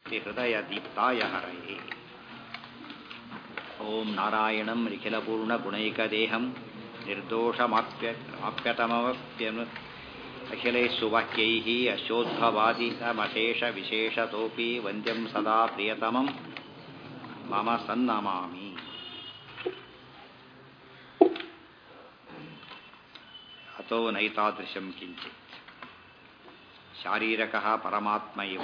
हृदयदीप्ताय हरये ॐ नारायणं निखिलपूर्णगुणैकदेहं निर्दोषमाप्य आप्यतमप्यनु अखिलैः सुवाक्यैः अशोद्भवादितमशेषविशेषतोऽपि वन्द्यं सदा प्रियतमं मम सन्नमामि अतो नैतादृशं किञ्चित् शारीरकः परमात्म इव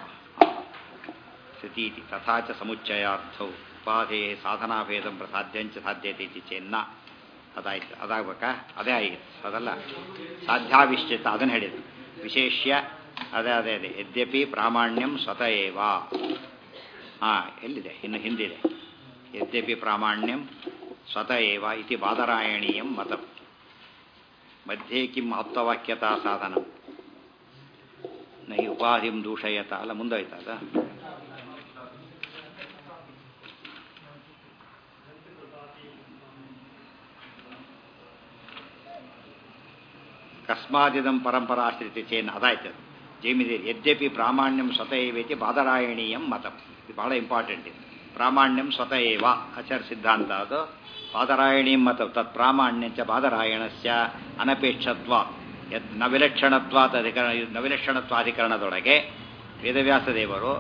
ಸ್ಥಿತೀತಿ ತಥಾ ಚ ಸಮುಚ್ಚಯಾರ್ಥೌ ಉಪಾಧೇಯ ಸಾಧನಾಭೇದಂ ಪ್ರಸಾದ್ಯಂಚ ಸಾಧ್ಯತೆ ಇತಿ ಚೇನ್ನ ಅದಾಯ್ತು ಅದಾಗಬೇಕಾ ಅದೇ ಆಗಿತ್ತು ಅದಲ್ಲ ಸಾಧ್ಯಾವಿಶ್ಚಿತ ಅದನ್ನು ಹೇಳಿದ್ರು ವಿಶೇಷ್ಯ ಅದೇ ಅದೇ ಅದೇ ಯದ್ಯಪಿ ಪ್ರಾಮಾಣ್ಯಂ ಸ್ವತಃ ಏವ ಹಾಂ ಎಲ್ಲಿದೆ ಇನ್ನು ಹಿಂದಿದೆ ಯದ್ಯಪಿ ಪ್ರಾಮಾಣ್ಯಂ ಸ್ವತಃ ಏವ ಇತಿ ಬಾದರಾಯಣೀಯಂ ಮತಂ ಮಧ್ಯೆ ಕಿಂ ಆಪ್ತವಾಕ್ಯತಾ ಸಾಧನ ನಹಿ ಉಪಾಧಿಂ ದೂಷಯತ ಅಲ್ಲ ಮುಂದಾಯ್ತಾ ಅದ ಕಸ್ಮಾದಿದಂ ಪರಂಪರಾಶ್ರಿತಿ ಚೇನ್ ಅದಾಯ್ತು ಜೈಮಿದೆ ಯದ್ಯಪಿ ಪ್ರಾಮಾಣ್ಯಂ ಸ್ವತಃ ಏವೇತಿ ಬಾದರಾಯಣೀಯಂ ಮತಂ ಇದು ಬಹಳ ಇಂಪಾರ್ಟೆಂಟ್ ಇದು ಪ್ರಾಮಾಣ್ಯಂ ಸ್ವತಃ ಏವ ಆಚಾರ ಸಿದ್ಧಾಂತ ಅದು ಬಾದರಾಯಣೀಯಂ ಮತ ತತ್ ಪ್ರಾಮಾಣ್ಯಂಚ ಬಾದರಾಯಣಸ್ಯ ಅನಪೇಕ್ಷತ್ವ ಯದ್ ನವಿಲಕ್ಷಣತ್ವಾದ ಅಧಿಕರಣ ನವಿಲಕ್ಷಣತ್ವಾಧಿಕರಣದೊಳಗೆ ವೇದವ್ಯಾಸ ದೇವರು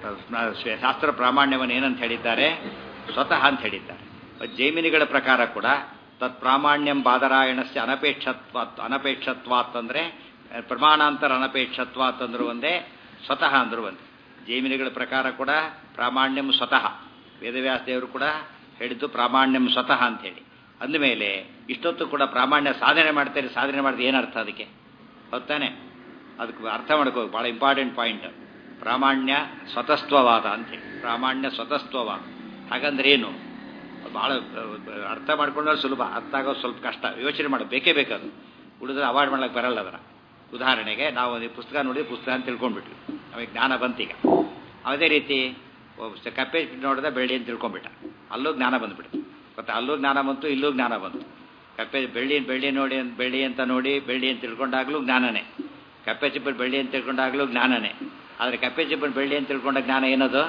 ಶಾಸ್ತ್ರ ಪ್ರಾಮಾಣ್ಯವನ್ನು ಏನಂತ ಹೇಳಿದ್ದಾರೆ ಸ್ವತಃ ಅಂತ ಹೇಳಿದ್ದಾರೆ ಜೈಮಿನಿಗಳ ಪ್ರಕಾರ ಕೂಡ ತತ್ ಪ್ರಾಮಾಣ್ಯಂ ಬಾದರಾಯಣಸ್ಯ ಅನಪೇಕ್ಷತ್ವಾತ್ ಅನಪೇಕ್ಷತ್ವಾತ್ ಅಂದರೆ ಪ್ರಮಾಣಾಂತರ ಅನಪೇಕ್ಷತ್ವಾತ್ ಅಂದ್ರು ಒಂದೇ ಸ್ವತಃ ಅಂದ್ರು ಒಂದೇ ಜೈಮಿನಿಗಳ ಪ್ರಕಾರ ಕೂಡ ಪ್ರಾಮಾಣ್ಯಂ ಸ್ವತಃ ವೇದವ್ಯಾಸ ದೇವರು ಕೂಡ ಹೇಳಿದ್ದು ಪ್ರಾಮಾಣ್ಯಂ ಸ್ವತಃ ಅಂತೇಳಿ ಅಂದಮೇಲೆ ಇಷ್ಟೊತ್ತು ಕೂಡ ಪ್ರಾಮಾಣ್ಯ ಸಾಧನೆ ಮಾಡ್ತಾರೆ ಸಾಧನೆ ಮಾಡಿದ್ರೆ ಏನರ್ಥ ಅದಕ್ಕೆ ಹೊತ್ತಾನೆ ಅದಕ್ಕೆ ಅರ್ಥ ಮಾಡ್ಕೋಬೇಕು ಭಾಳ ಇಂಪಾರ್ಟೆಂಟ್ ಪಾಯಿಂಟ್ ಪ್ರಾಮಾಣ್ಯ ಸ್ವತಸ್ತ್ವವಾದ ಅಂತೇಳಿ ಪ್ರಾಮಾಣ್ಯ ಸ್ವತಸ್ತ್ವವಾದ ಹಾಗಂದ್ರೆ ಏನು ಭಾಳ ಅರ್ಥ ಮಾಡ್ಕೊಂಡ್ರೆ ಸುಲಭ ಅರ್ಥ ಆಗೋದು ಸ್ವಲ್ಪ ಕಷ್ಟ ಯೋಚನೆ ಮಾಡೋದು ಬೇಕೇ ಬೇಕದು ಉಳಿದ್ರೆ ಅವಾಯ್ಡ್ ಮಾಡ್ಲಿಕ್ಕೆ ಬರಲ್ಲ ಅದರ ಉದಾಹರಣೆಗೆ ನಾವು ಒಂದು ಪುಸ್ತಕ ನೋಡಿ ಪುಸ್ತಕ ಅಂತ ತಿಳ್ಕೊಂಡ್ಬಿಟ್ವಿ ನಮಗೆ ಜ್ಞಾನ ಬಂತೀಗ ಅದೇ ರೀತಿ ಕಪ್ಪೆ ನೋಡಿದ ಬೆಳ್ಳಿ ಅಂತ ತಿಳ್ಕೊಂಡ್ಬಿಟ್ಟ ಅಲ್ಲೂ ಜ್ಞಾನ ಬಂದ್ಬಿಡ್ತು ಮತ್ತು ಅಲ್ಲೂ ಜ್ಞಾನ ಬಂತು ಇಲ್ಲೂ ಜ್ಞಾನ ಬಂತು ಕಪ್ಪೆ ಬೆಳ್ಳಿ ಬೆಳ್ಳಿ ನೋಡಿ ಬೆಳ್ಳಿ ಅಂತ ನೋಡಿ ಬೆಳ್ಳಿ ಅಂತ ತಿಳ್ಕೊಂಡಾಗಲೂ ಜ್ಞಾನನೇ ಕಪ್ಪೆ ಚಿಪ್ಪಲ್ಲಿ ಬೆಳ್ಳಿ ಅಂತ ತಿಳ್ಕೊಂಡಾಗಲೂ ಜ್ಞಾನನೇ ಆದರೆ ಕಪ್ಪೆ ಚಿಪ್ಪಲ್ಲಿ ಬೆಳ್ಳಿ ಅಂತ ತಿಳ್ಕೊಂಡ ಜ್ಞಾನ ಏನದು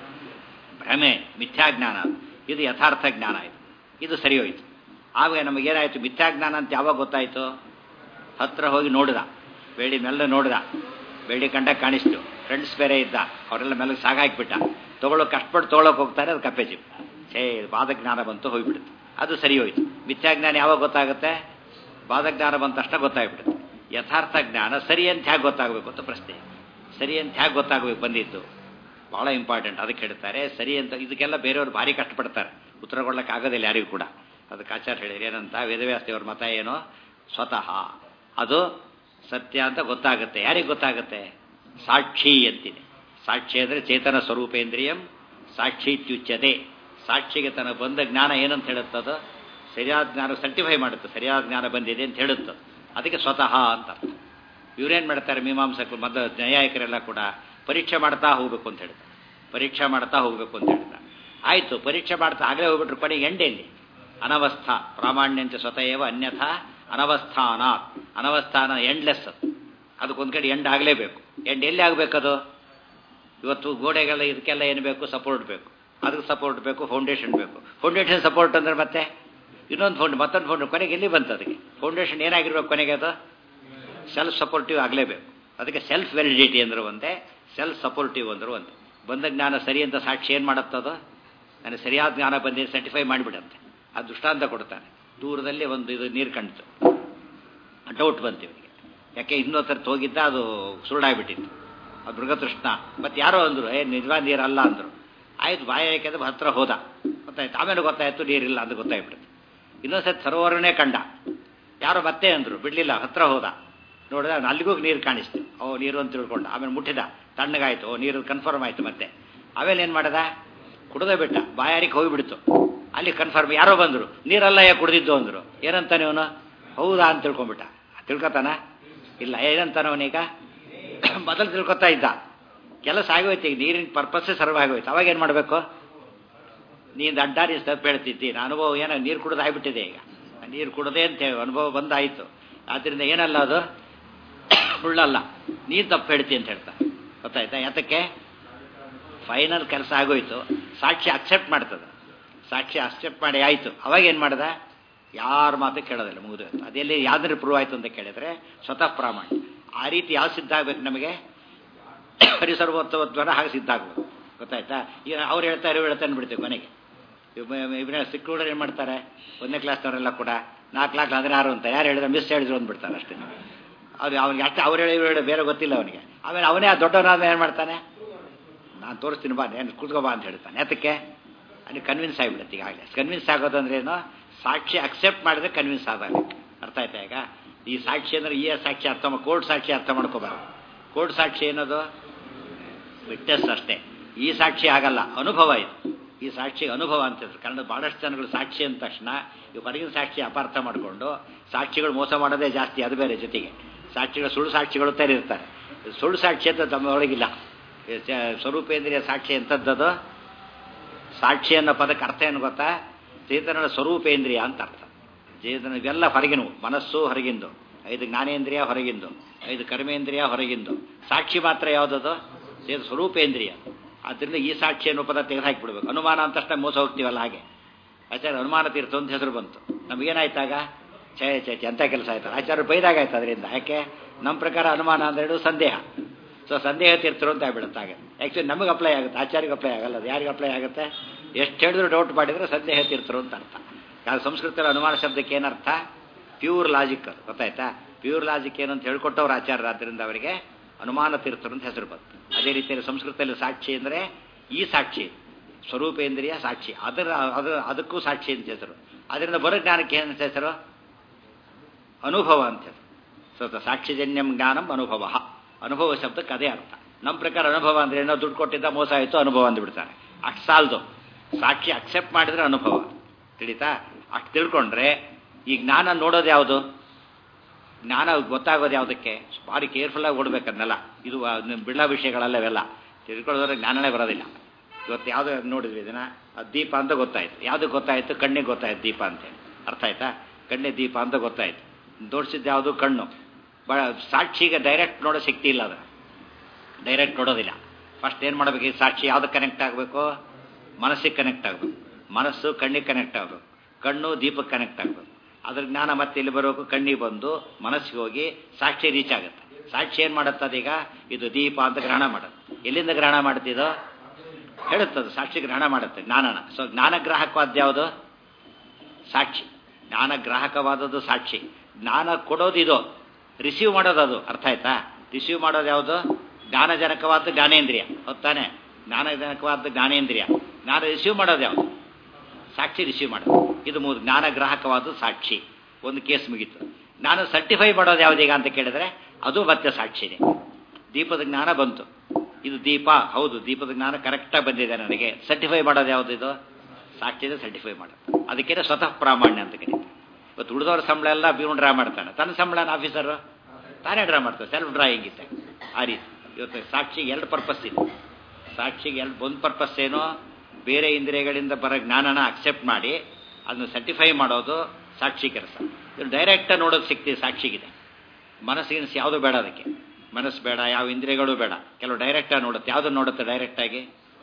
ಭ್ರಮೆ ಮಿಥ್ಯಾಜ್ಞಾನ ಇದು ಯಥಾರ್ಥ ಜ್ಞಾನ ಇದು ಇದು ಸರಿ ಹೋಯಿತು ಆವಾಗ ನಮಗೇನಾಯಿತು ಮಿಥ್ಯಾಜ್ಞಾನ ಅಂತ ಯಾವಾಗ ಗೊತ್ತಾಯಿತು ಹತ್ರ ಹೋಗಿ ನೋಡಿದ ಬೆಳ್ಳಿ ಮೆಲ್ಲ ನೋಡಿದ ಬೆಳ್ಳಿ ಕಂಡ ಕಾಣಿಸ್ತು ಫ್ರೆಂಡ್ಸ್ ಬೇರೆ ಇದ್ದ ಅವರೆಲ್ಲ ಮೆಲ್ಲಗೆ ಸಾಗಾಕ್ಬಿಟ್ಟ ತೊಗೊಳ್ಳೋ ಕಷ್ಟಪಟ್ಟು ತೊಗೊಳಕ್ಕೆ ಹೋಗ್ತಾರೆ ಅದು ಕಪ್ಪೆ ಚಿಪ್ ಛೇ ಬಾಧಜ್ಞಾನ ಬಂತು ಹೋಗ್ಬಿಡುತ್ತೆ ಅದು ಸರಿ ಹೋಯಿತು ಮಿಥ್ಯಾಜ್ಞಾನ ಯಾವಾಗ ಗೊತ್ತಾಗುತ್ತೆ ಬಾಧಜ್ಞಾನ ಬಂದ ತಕ್ಷಣ ಗೊತ್ತಾಗ್ಬಿಡುತ್ತೆ ಯಥಾರ್ಥ ಜ್ಞಾನ ಸರಿ ಅಂತ ಹೇಗೆ ಗೊತ್ತಾಗಬೇಕು ಅಂತ ಪ್ರಶ್ನೆ ಸರಿ ಅಂತ ಹೇಗೆ ಗೊತ್ತಾಗಬೇಕು ಬಂದಿತ್ತು ಭಾಳ ಇಂಪಾರ್ಟೆಂಟ್ ಅದಕ್ಕೆ ಹೇಳ್ತಾರೆ ಸರಿ ಅಂತ ಇದಕ್ಕೆಲ್ಲ ಬೇರೆಯವರು ಭಾರಿ ಕಷ್ಟಪಡ್ತಾರೆ ಉತ್ತರ ಕೊಡ್ಲಿಕ್ಕೆ ಆಗೋದಿಲ್ಲ ಯಾರಿಗೂ ಕೂಡ ಅದಕ್ಕೆ ಆಚಾರ ಹೇಳಿದ್ರೆ ಏನಂತ ವೇದವ್ಯಾಸ ದೇವರ ಮತ ಏನೋ ಸ್ವತಃ ಅದು ಸತ್ಯ ಅಂತ ಗೊತ್ತಾಗುತ್ತೆ ಯಾರಿಗೆ ಗೊತ್ತಾಗುತ್ತೆ ಸಾಕ್ಷಿ ಅಂತಿದೆ ಸಾಕ್ಷಿ ಅಂದರೆ ಚೇತನ ಸ್ವರೂಪೇಂದ್ರಿಯಂ ಸಾಕ್ಷಿ ಇತ್ಯುಚ್ಯತೆ ಸಾಕ್ಷಿಗೆ ತನಗೆ ಬಂದ ಜ್ಞಾನ ಏನಂತ ಹೇಳುತ್ತದು ಸರಿಯಾದ ಜ್ಞಾನ ಸರ್ಟಿಫೈ ಮಾಡುತ್ತೆ ಸರಿಯಾದ ಜ್ಞಾನ ಬಂದಿದೆ ಅಂತ ಹೇಳುತ್ತೆ ಅದಕ್ಕೆ ಸ್ವತಃ ಅಂತ ಇವ್ರೇನು ಮಾಡ್ತಾರೆ ಮೀಮಾಂಸಕರು ಮೊದಲು ನ್ಯಾಯಾಯಿಕರೆಲ್ಲ ಕೂಡ ಪರೀಕ್ಷೆ ಮಾಡ್ತಾ ಹೋಗ್ಬೇಕು ಅಂತ ಹೇಳ್ತಾರೆ ಪರೀಕ್ಷೆ ಮಾಡ್ತಾ ಹೋಗ್ಬೇಕು ಅಂತ ಹೇಳ್ತಾರೆ ಆಯಿತು ಪರೀಕ್ಷೆ ಮಾಡ್ತಾ ಆಗಲೇ ಹೋಗ್ಬಿಟ್ರು ಕೊನೆಗೆ ಎಂಡೆಲ್ಲಿ ಅನವಸ್ಥಾ ಪ್ರಾಮಾಣ್ಯಂತ ಸ್ವತಃ ಅನ್ಯಥಾ ಅನವಸ್ಥಾನ ಅನವಸ್ಥಾನ ಎಂಡ್ಲೆಸ್ ಅದು ಅದಕ್ಕೊಂದು ಕಡೆ ಎಂಡ್ ಆಗಲೇಬೇಕು ಎಂಡ್ ಎಲ್ಲಿ ಆಗಬೇಕದು ಇವತ್ತು ಗೋಡೆಗೆಲ್ಲ ಇದಕ್ಕೆಲ್ಲ ಏನು ಬೇಕು ಸಪೋರ್ಟ್ ಬೇಕು ಅದಕ್ಕೆ ಸಪೋರ್ಟ್ ಬೇಕು ಫೌಂಡೇಶನ್ ಬೇಕು ಫೌಂಡೇಶನ್ ಸಪೋರ್ಟ್ ಅಂದ್ರೆ ಮತ್ತೆ ಇನ್ನೊಂದು ಫೌಂಡ್ ಮತ್ತೊಂದು ಫೌಂಡ್ ಕೊನೆಗೆ ಎಲ್ಲಿ ಬಂತು ಅದಕ್ಕೆ ಫೌಂಡೇಶನ್ ಏನಾಗಿರ್ಬೇಕು ಕೊನೆಗೆ ಅದು ಸೆಲ್ಫ್ ಸಪೋರ್ಟಿವ್ ಆಗಲೇಬೇಕು ಅದಕ್ಕೆ ಸೆಲ್ಫ್ ವ್ಯಾಲಿಡಿಟಿ ಅಂದ್ರೆ ಒಂದೇ ಸೆಲ್ಫ್ ಸಪೋರ್ಟಿವ್ ಅಂದ್ರೆ ಒಂದೇ ಬಂದ ಜ್ಞಾನ ಸರಿ ಅಂತ ಸಾಕ್ಷಿ ಏನು ಮಾಡುತ್ತದೋ ನನಗೆ ಸರಿಯಾದ ಜ್ಞಾನ ಬಂದಿದೆ ಸರ್ಟಿಫೈ ಮಾಡಿಬಿಡಂತೆ ಅದು ದೃಷ್ಟಾಂತ ಕೊಡ್ತಾನೆ ದೂರದಲ್ಲಿ ಒಂದು ಇದು ನೀರು ಕಂಡಿತು ಡೌಟ್ ಬಂತು ಇವನಿಗೆ ಯಾಕೆ ಇನ್ನೊತ್ತರ ಹೋಗಿದ್ದ ಅದು ಸುರುಳಾಗ್ಬಿಟ್ಟಿತ್ತು ಅದು ಮೃಗತೃಷ್ಣ ಮತ್ತು ಯಾರೋ ಅಂದರು ಏ ನಿಜವಾದ ನೀರಲ್ಲ ಅಂದರು ಆಯ್ತು ಬಾಯ ಯಾಕೆಂದ್ರೆ ಹತ್ರ ಹೋದ ಗೊತ್ತಾಯ್ತು ಆಮೇಲೆ ಗೊತ್ತಾಯ್ತು ನೀರಿಲ್ಲ ಅಂತ ಗೊತ್ತಾಗ್ಬಿಡುತ್ತೆ ಇನ್ನೊಂದ್ಸತಿ ಸರೋವರನೇ ಕಂಡ ಯಾರೋ ಮತ್ತೆ ಅಂದರು ಬಿಡಲಿಲ್ಲ ಹತ್ರ ಹೋದ ನೋಡಿದ ಅಲ್ಲಿಗೂ ನೀರು ಕಾಣಿಸ್ತು ಓ ನೀರು ಅಂತ ತಿಳ್ಕೊಂಡ ಆಮೇಲೆ ಮುಟ್ಟಿದ ತಣ್ಣಗಾಯ್ತು ಓ ನೀರು ಕನ್ಫರ್ಮ್ ಆಯಿತು ಮತ್ತೆ ಆಮೇಲೆ ಏನು ಮಾಡ್ದ ಕುಡ್ದೇ ಬಿಟ್ಟ ಬಾಯಾರಿಗೆ ಹೋಗಿಬಿಡ್ತು ಅಲ್ಲಿ ಕನ್ಫರ್ಮ್ ಯಾರೋ ಬಂದರು ನೀರಲ್ಲ ಯಾಕೆ ಕುಡ್ದಿದ್ದು ಅಂದರು ಏನಂತಾನೆ ಅವನು ಹೌದಾ ಅಂತ ತಿಳ್ಕೊಂಬಿಟ್ಟ ತಿಳ್ಕೊತಾನ ಇಲ್ಲ ಏನಂತಾನವನೀಗ ಮೊದಲು ತಿಳ್ಕೊತಾ ಇದ್ದ ಕೆಲಸ ಆಗೋಯ್ತು ಈಗ ನೀರಿನ ಪರ್ಪಸ್ಸೇ ಸರ್ವ್ ಆಗೋಯ್ತು ಅವಾಗ ಏನು ಮಾಡಬೇಕು ನೀನು ಅಡ್ಡ ನೀನು ತಪ್ಪು ಹೇಳ್ತಿದ್ದೀನಿ ಅನುಭವ ಏನೋ ನೀರು ಕುಡಿದು ಆಗಿಬಿಟ್ಟಿದೆ ಈಗ ನೀರು ಕುಡದೆ ಅಂತ ಅನುಭವ ಬಂದಾಯಿತು ಆದ್ದರಿಂದ ಏನಲ್ಲ ಅದು ಸುಳ್ಳಲ್ಲ ನೀನು ತಪ್ಪು ಹೇಳ್ತಿ ಅಂತ ಹೇಳ್ತಾರೆ ಗೊತ್ತಾಯ್ತಾ ಯಾತಕ್ಕೆ ಫೈನಲ್ ಕೆಲಸ ಆಗೋಯ್ತು ಸಾಕ್ಷಿ ಅಕ್ಸೆಪ್ಟ್ ಮಾಡ್ತದೆ ಸಾಕ್ಷಿ ಅಕ್ಸೆಪ್ಟ್ ಮಾಡಿ ಆಯಿತು ಅವಾಗ ಏನು ಮಾಡ್ದ ಯಾರ ಮಾತು ಕೇಳೋದಿಲ್ಲ ಮುಗಿದು ಅದೆಲ್ಲಿ ಯಾವ್ದ್ರ ಪ್ರೂವ್ ಆಯಿತು ಅಂತ ಕೇಳಿದ್ರೆ ಸ್ವತಃ ಪ್ರಾಮಾಣ್ಯ ಆ ರೀತಿ ಯಾವ ಸಿದ್ಧ ಆಗ್ಬೇಕು ನಮಗೆ ಪರಿಸರ್ವೋತ್ತವತ್ವನ ಹಾಗೆ ಸಿದ್ಧ ಆಗ್ಬೇಕು ಗೊತ್ತಾಯ್ತಾ ಈಗ ಅವ್ರು ಹೇಳ್ತಾರೆ ಇವ್ರು ಹೇಳ್ತಾನೆ ಬಿಡ್ತೀವಿ ಕೊನೆಗೆ ಇವನ್ನ ಸಿಕ್ಕೂಡರ್ ಏನು ಮಾಡ್ತಾರೆ ಒಂದನೇ ಕ್ಲಾಸ್ನವರೆಲ್ಲ ಕೂಡ ನಾಲ್ಕು ನಾಲ್ಕು ಹದಿನಾರು ಅಂತ ಯಾರು ಹೇಳಿದ್ರೆ ಮಿಸ್ ಹೇಳಿದ್ರು ಅಂದ್ಬಿಡ್ತಾರೆ ಅಷ್ಟೇ ಅವ್ರು ಅವ್ನಿಗೆ ಅಷ್ಟೇ ಅವ್ರು ಹೇಳಿ ಇವ್ರು ಹೇಳಿ ಬೇರೆ ಗೊತ್ತಿಲ್ಲ ಅವನಿಗೆ ಆಮೇಲೆ ಅವನೇ ಆ ದೊಡ್ಡವನಾದ ಏನು ಮಾಡ್ತಾನೆ ನಾನು ತೋರಿಸ್ತೀನಿ ಬಾ ಏನು ಕೂತ್ಕೋ ಬಾ ಅಂತ ಹೇಳ್ತಾನೆ ಯಾತಕ್ಕೆ ಅಲ್ಲಿ ಕನ್ವಿನ್ಸ್ ಆಗಿಬಿಡುತ್ತೆ ಈಗಾಗಲೇ ಕನ್ವಿನ್ಸ್ ಆಗೋದಂದ್ರೆ ಏನು ಸಾಕ್ಷಿ ಅಕ್ಸೆಪ್ಟ್ ಮಾಡಿದ್ರೆ ಕನ್ವಿನ್ಸ್ ಆದಾಗ ಅರ್ಥ ಆಯ್ತಾ ಈಗ ಈ ಸಾಕ್ಷಿ ಅಂದ್ರೆ ಈ ಸಾಕ್ಷಿ ಅರ್ಥ ಕೋರ್ಟ್ ಸಾಕ್ಷಿ ಅರ್ಥ ಮಾಡ್ಕೋಬಾರ್ದು ಕೋರ್ಟ್ ಸಾಕ್ಷಿ ಏನದು ವಿಟ್ನೆಸ್ ಅಷ್ಟೇ ಈ ಸಾಕ್ಷಿ ಆಗಲ್ಲ ಅನುಭವ ಇದು ಈ ಸಾಕ್ಷಿ ಅನುಭವ ಅಂತ ಕನ್ನಡ ಬಹಳಷ್ಟು ಜನಗಳು ಸಾಕ್ಷಿ ಅಂದ ತಕ್ಷಣ ಈ ಹೊರಗಿನ ಸಾಕ್ಷಿ ಅಪಾರ್ಥ ಮಾಡಿಕೊಂಡು ಸಾಕ್ಷಿಗಳು ಮೋಸ ಮಾಡೋದೇ ಜಾಸ್ತಿ ಅದು ಬೇರೆ ಜೊತೆಗೆ ಸಾಕ್ಷಿಗಳು ಸುಳ್ಳು ಸಾಕ್ಷಿಗಳು ಇರ್ತಾರೆ ಸುಳ್ಳು ಸಾಕ್ಷಿ ಅಂತ ತಮ್ಮ ಒಳಗಿಲ್ಲ ಸ್ವರೂಪೇಂದ್ರಿಯ ಸಾಕ್ಷಿ ಎಂಥದ್ದದು ಸಾಕ್ಷಿ ಅನ್ನೋ ಪದಕ್ಕೆ ಅರ್ಥ ಏನು ಗೊತ್ತಾ ಚೇತನದ ಸ್ವರೂಪೇಂದ್ರಿಯ ಅಂತ ಅರ್ಥ ಚೇತನ ಇವೆಲ್ಲ ಹೊರಗಿನವು ಮನಸ್ಸು ಹೊರಗಿಂದು ಐದು ಜ್ಞಾನೇಂದ್ರಿಯ ಹೊರಗಿಂದು ಐದು ಕರ್ಮೇಂದ್ರಿಯ ಹೊರಗಿಂದು ಸಾಕ್ಷಿ ಮಾತ್ರ ಯಾವುದದು ಚೇತ ಸ್ವರೂಪೇಂದ್ರಿಯ ಆದ್ದರಿಂದ ಈ ಸಾಕ್ಷಿ ಅನ್ನೋ ಪದ ತೆಗೆದು ಹಾಕಿಬಿಡ್ಬೇಕು ಅನುಮಾನ ಅಂತ ತಕ್ಷಣ ಮೋಸ ಹೋಗ್ತೀವಲ್ಲ ಹಾಗೆ ಆಚಾರ್ಯ ಅನುಮಾನ ತೀರ್ಥ ಅಂತ ಹೆಸರು ಬಂತು ನಮಗೇನಾಯ್ತಾಗ ಛೇ ಛೇ ಛೇ ಎಂಥ ಕೆಲಸ ಆಯ್ತು ಆಚಾರ್ಯ ಬೈದಾಗ ಆಯ್ತು ಅದರಿಂದ ಯಾಕೆ ನಮ್ಮ ಪ್ರಕಾರ ಅನುಮಾನ ಅಂದ್ರೆ ಸಂದೇಹ ಸೊ ಸಂದೇಹ ತೀರ್ಥರು ಅಂತ ಆಗ್ಬಿಡುತ್ತೆ ಹಾಗೆ ಆ್ಯಕ್ಚುಲಿ ನಮಗೆ ಅಪ್ಲೈ ಆಗುತ್ತೆ ಆಚಾರ್ಯಗೆ ಅಪ್ಲೈ ಆಗಲ್ಲ ಅದು ಯಾರಿಗೆ ಅಪ್ಲೈ ಆಗುತ್ತೆ ಎಷ್ಟು ಹೇಳಿದ್ರು ಡೌಟ್ ಮಾಡಿದ್ರೆ ಸಂದೇಹ ತೀರ್ಥರು ಅಂತ ಅರ್ಥ ಯಾರು ಸಂಸ್ಕೃತದಲ್ಲಿ ಅನುಮಾನ ಶಬ್ದಕ್ಕೆ ಏನರ್ಥ ಪ್ಯೂರ್ ಲಾಜಿಕ್ ಅದು ಗೊತ್ತಾಯ್ತಾ ಪ್ಯೂರ್ ಲಾಜಿಕ್ ಏನು ಅಂತ ಹೇಳ್ಕೊಟ್ಟವ್ರು ಆಚಾರ್ಯ ಆದ್ದರಿಂದ ಅವರಿಗೆ ಅನುಮಾನ ತೀರ್ಥರು ಅಂತ ಹೆಸರು ಬಂತು ಅದೇ ರೀತಿಯಲ್ಲಿ ಸಂಸ್ಕೃತದಲ್ಲಿ ಸಾಕ್ಷಿ ಅಂದರೆ ಈ ಸಾಕ್ಷಿ ಸ್ವರೂಪೇಂದ್ರಿಯ ಸಾಕ್ಷಿ ಅದರ ಅದು ಅದಕ್ಕೂ ಸಾಕ್ಷಿ ಅಂತ ಹೆಸರು ಅದರಿಂದ ಬರೋ ಜ್ಞಾನಕ್ಕೆ ಏನಂತ ಹೆಸರು ಅನುಭವ ಅಂತ ಹೆಸರು ಸೊ ಸಾಕ್ಷಿಜನ್ಯಂ ಜ್ಞಾನಂ ಅನುಭವ ಅನುಭವ ಶಬ್ದಕ್ಕೆ ಅದೇ ಅರ್ಥ ನಮ್ಮ ಪ್ರಕಾರ ಅನುಭವ ಅಂದ್ರೆ ಏನೋ ದುಡ್ಡು ಕೊಟ್ಟಿದ್ದ ಮೋಸ ಆಯಿತು ಅನುಭವ ಅಂದ್ಬಿಡ್ತಾರೆ ಅಷ್ಟು ಸಾಲದು ಸಾಕ್ಷಿ ಅಕ್ಸೆಪ್ಟ್ ಮಾಡಿದ್ರೆ ಅನುಭವ ತಿಳಿತಾ ಅಷ್ಟು ತಿಳ್ಕೊಂಡ್ರೆ ಈ ಜ್ಞಾನ ನೋಡೋದು ಯಾವುದು ಜ್ಞಾನ ಗೊತ್ತಾಗೋದು ಯಾವುದಕ್ಕೆ ಭಾರಿ ಕೇರ್ಫುಲ್ಲಾಗಿ ಓಡ್ಬೇಕನ್ನೆಲ್ಲ ಇದು ಬಿಡ್ಲಾ ವಿಷಯಗಳೆಲ್ಲ ಇವೆಲ್ಲ ತಿಳ್ಕೊಳ್ಳೋದ್ರೆ ಜ್ಞಾನನೇ ಬರೋದಿಲ್ಲ ಇವತ್ತು ಯಾವುದೋ ನೋಡಿದ್ವಿ ಇದನ್ನ ಅದು ದೀಪ ಅಂತ ಗೊತ್ತಾಯ್ತು ಯಾವುದಕ್ಕೆ ಗೊತ್ತಾಯ್ತು ಕಣ್ಣಿಗೆ ಗೊತ್ತಾಯ್ತು ದೀಪ ಅಂತೇಳಿ ಅರ್ಥ ಆಯ್ತಾ ಕಣ್ಣೆ ದೀಪ ಅಂತ ಗೊತ್ತಾಯ್ತು ತೋರಿಸಿದ್ದು ಯಾವುದು ಕಣ್ಣು ಬ ಸಾಕ್ಷಿಗೆ ಡೈರೆಕ್ಟ್ ನೋಡೋ ಶಕ್ತಿ ಇಲ್ಲ ಅದು ಡೈರೆಕ್ಟ್ ನೋಡೋದಿಲ್ಲ ಫಸ್ಟ್ ಏನು ಮಾಡಬೇಕು ಈ ಸಾಕ್ಷಿ ಯಾವ್ದಕ್ಕೆ ಕನೆಕ್ಟ್ ಆಗಬೇಕು ಮನಸ್ಸಿಗೆ ಕನೆಕ್ಟ್ ಆಗಬೇಕು ಮನಸ್ಸು ಕಣ್ಣಿಗೆ ಕನೆಕ್ಟ್ ಆಗಬೇಕು ಕಣ್ಣು ದೀಪಕ್ಕೆ ಕನೆಕ್ಟ್ ಆಗಬೇಕು ಅದ್ರ ಜ್ಞಾನ ಮತ್ತೆ ಇಲ್ಲಿ ಬರೋಕು ಕಣ್ಣಿಗೆ ಬಂದು ಮನಸ್ಸಿಗೆ ಹೋಗಿ ಸಾಕ್ಷಿ ರೀಚ್ ಆಗುತ್ತೆ ಸಾಕ್ಷಿ ಏನು ಮಾಡುತ್ತೆ ಅದೀಗ ಇದು ದೀಪ ಅಂತ ಗ್ರಹಣ ಮಾಡುತ್ತೆ ಎಲ್ಲಿಂದ ಗ್ರಹಣ ಮಾಡ್ತಿದೋ ಹೇಳುತ್ತದೆ ಸಾಕ್ಷಿ ಗ್ರಹಣ ಮಾಡುತ್ತೆ ಜ್ಞಾನನ ಸೊ ಜ್ಞಾನಗ್ರಾಹಕವಾದ ಯಾವುದು ಸಾಕ್ಷಿ ಜ್ಞಾನಗ್ರಾಹಕವಾದದ್ದು ಸಾಕ್ಷಿ ಜ್ಞಾನ ಕೊಡೋದು ಇದು ರಿಸೀವ್ ಮಾಡೋದು ಅದು ಅರ್ಥ ಆಯ್ತಾ ರಿಸೀವ್ ಮಾಡೋದು ಯಾವುದು ಜ್ಞಾನಜನಕವಾದ ಜ್ಞಾನೇಂದ್ರಿಯ ಹೊತ್ತಾನೆ ಜ್ಞಾನಜನಕವಾದ ಜ್ಞಾನೇಂದ್ರಿಯ ಜ್ಞಾನ ರಿಸೀವ್ ಮಾಡೋದು ಯಾವುದು ಸಾಕ್ಷಿ ರಿಸೀವ್ ಮಾಡೋದು ಇದು ಮೂರು ಜ್ಞಾನಗ್ರಾಹಕವಾದ ಸಾಕ್ಷಿ ಒಂದು ಕೇಸ್ ಮುಗೀತು ನಾನು ಸರ್ಟಿಫೈ ಮಾಡೋದು ಯಾವುದೀಗ ಅಂತ ಕೇಳಿದ್ರೆ ಅದು ಮತ್ತೆ ಸಾಕ್ಷಿನೇ ದೀಪದ ಜ್ಞಾನ ಬಂತು ಇದು ದೀಪ ಹೌದು ದೀಪದ ಜ್ಞಾನ ಕರೆಕ್ಟಾಗಿ ಬಂದಿದೆ ನನಗೆ ಸರ್ಟಿಫೈ ಮಾಡೋದು ಯಾವುದು ಇದು ಸಾಕ್ಷಿದೆ ಸರ್ಟಿಫೈ ಮಾಡೋದು ಅದಕ್ಕೆ ಸ್ವತಃ ಪ್ರಾಮಾಣ್ಯ ಅಂತ ಕರೀತಾರೆ ಇವತ್ತು ಉಳಿದವ್ರ ಸಂಬಳ ಎಲ್ಲ ಬೀರು ಡ್ರಾ ಮಾಡ್ತಾನೆ ತನ್ನ ಸಂಬಳನ ಆಫೀಸರು ತಾನೇ ಡ್ರಾ ಮಾಡ್ತಾರೆ ಸೆಲ್ಫ್ ಡ್ರಾಯಿಂಗ್ ಇತ್ತೆ ಆ ರೀತಿ ಇವತ್ತು ಸಾಕ್ಷಿಗೆ ಎರಡು ಪರ್ಪಸ್ ಇದೆ ಸಾಕ್ಷಿಗೆ ಎರಡು ಒಂದು ಪರ್ಪಸ್ ಏನೋ ಬೇರೆ ಇಂದ್ರಿಯಗಳಿಂದ ಬರೋ ಜ್ಞಾನನ ಅಕ್ಸೆಪ್ಟ್ ಮಾಡಿ ಅದನ್ನು ಸರ್ಟಿಫೈ ಮಾಡೋದು ಸಾಕ್ಷಿ ಕೆಲಸ ಇದು ಡೈರೆಕ್ಟಾಗಿ ನೋಡೋದು ಶಕ್ತಿ ಸಾಕ್ಷಿಗಿದೆ ಮನಸ್ಸಿನ ಯಾವುದು ಬೇಡ ಅದಕ್ಕೆ ಮನಸ್ಸು ಬೇಡ ಯಾವ ಇಂದ್ರಿಯಗಳು ಬೇಡ ಕೆಲವು ಡೈರೆಕ್ಟಾಗಿ ನೋಡುತ್ತೆ ಯಾವುದು ನೋಡುತ್ತೆ ಡೈರೆಕ್ಟಾಗಿ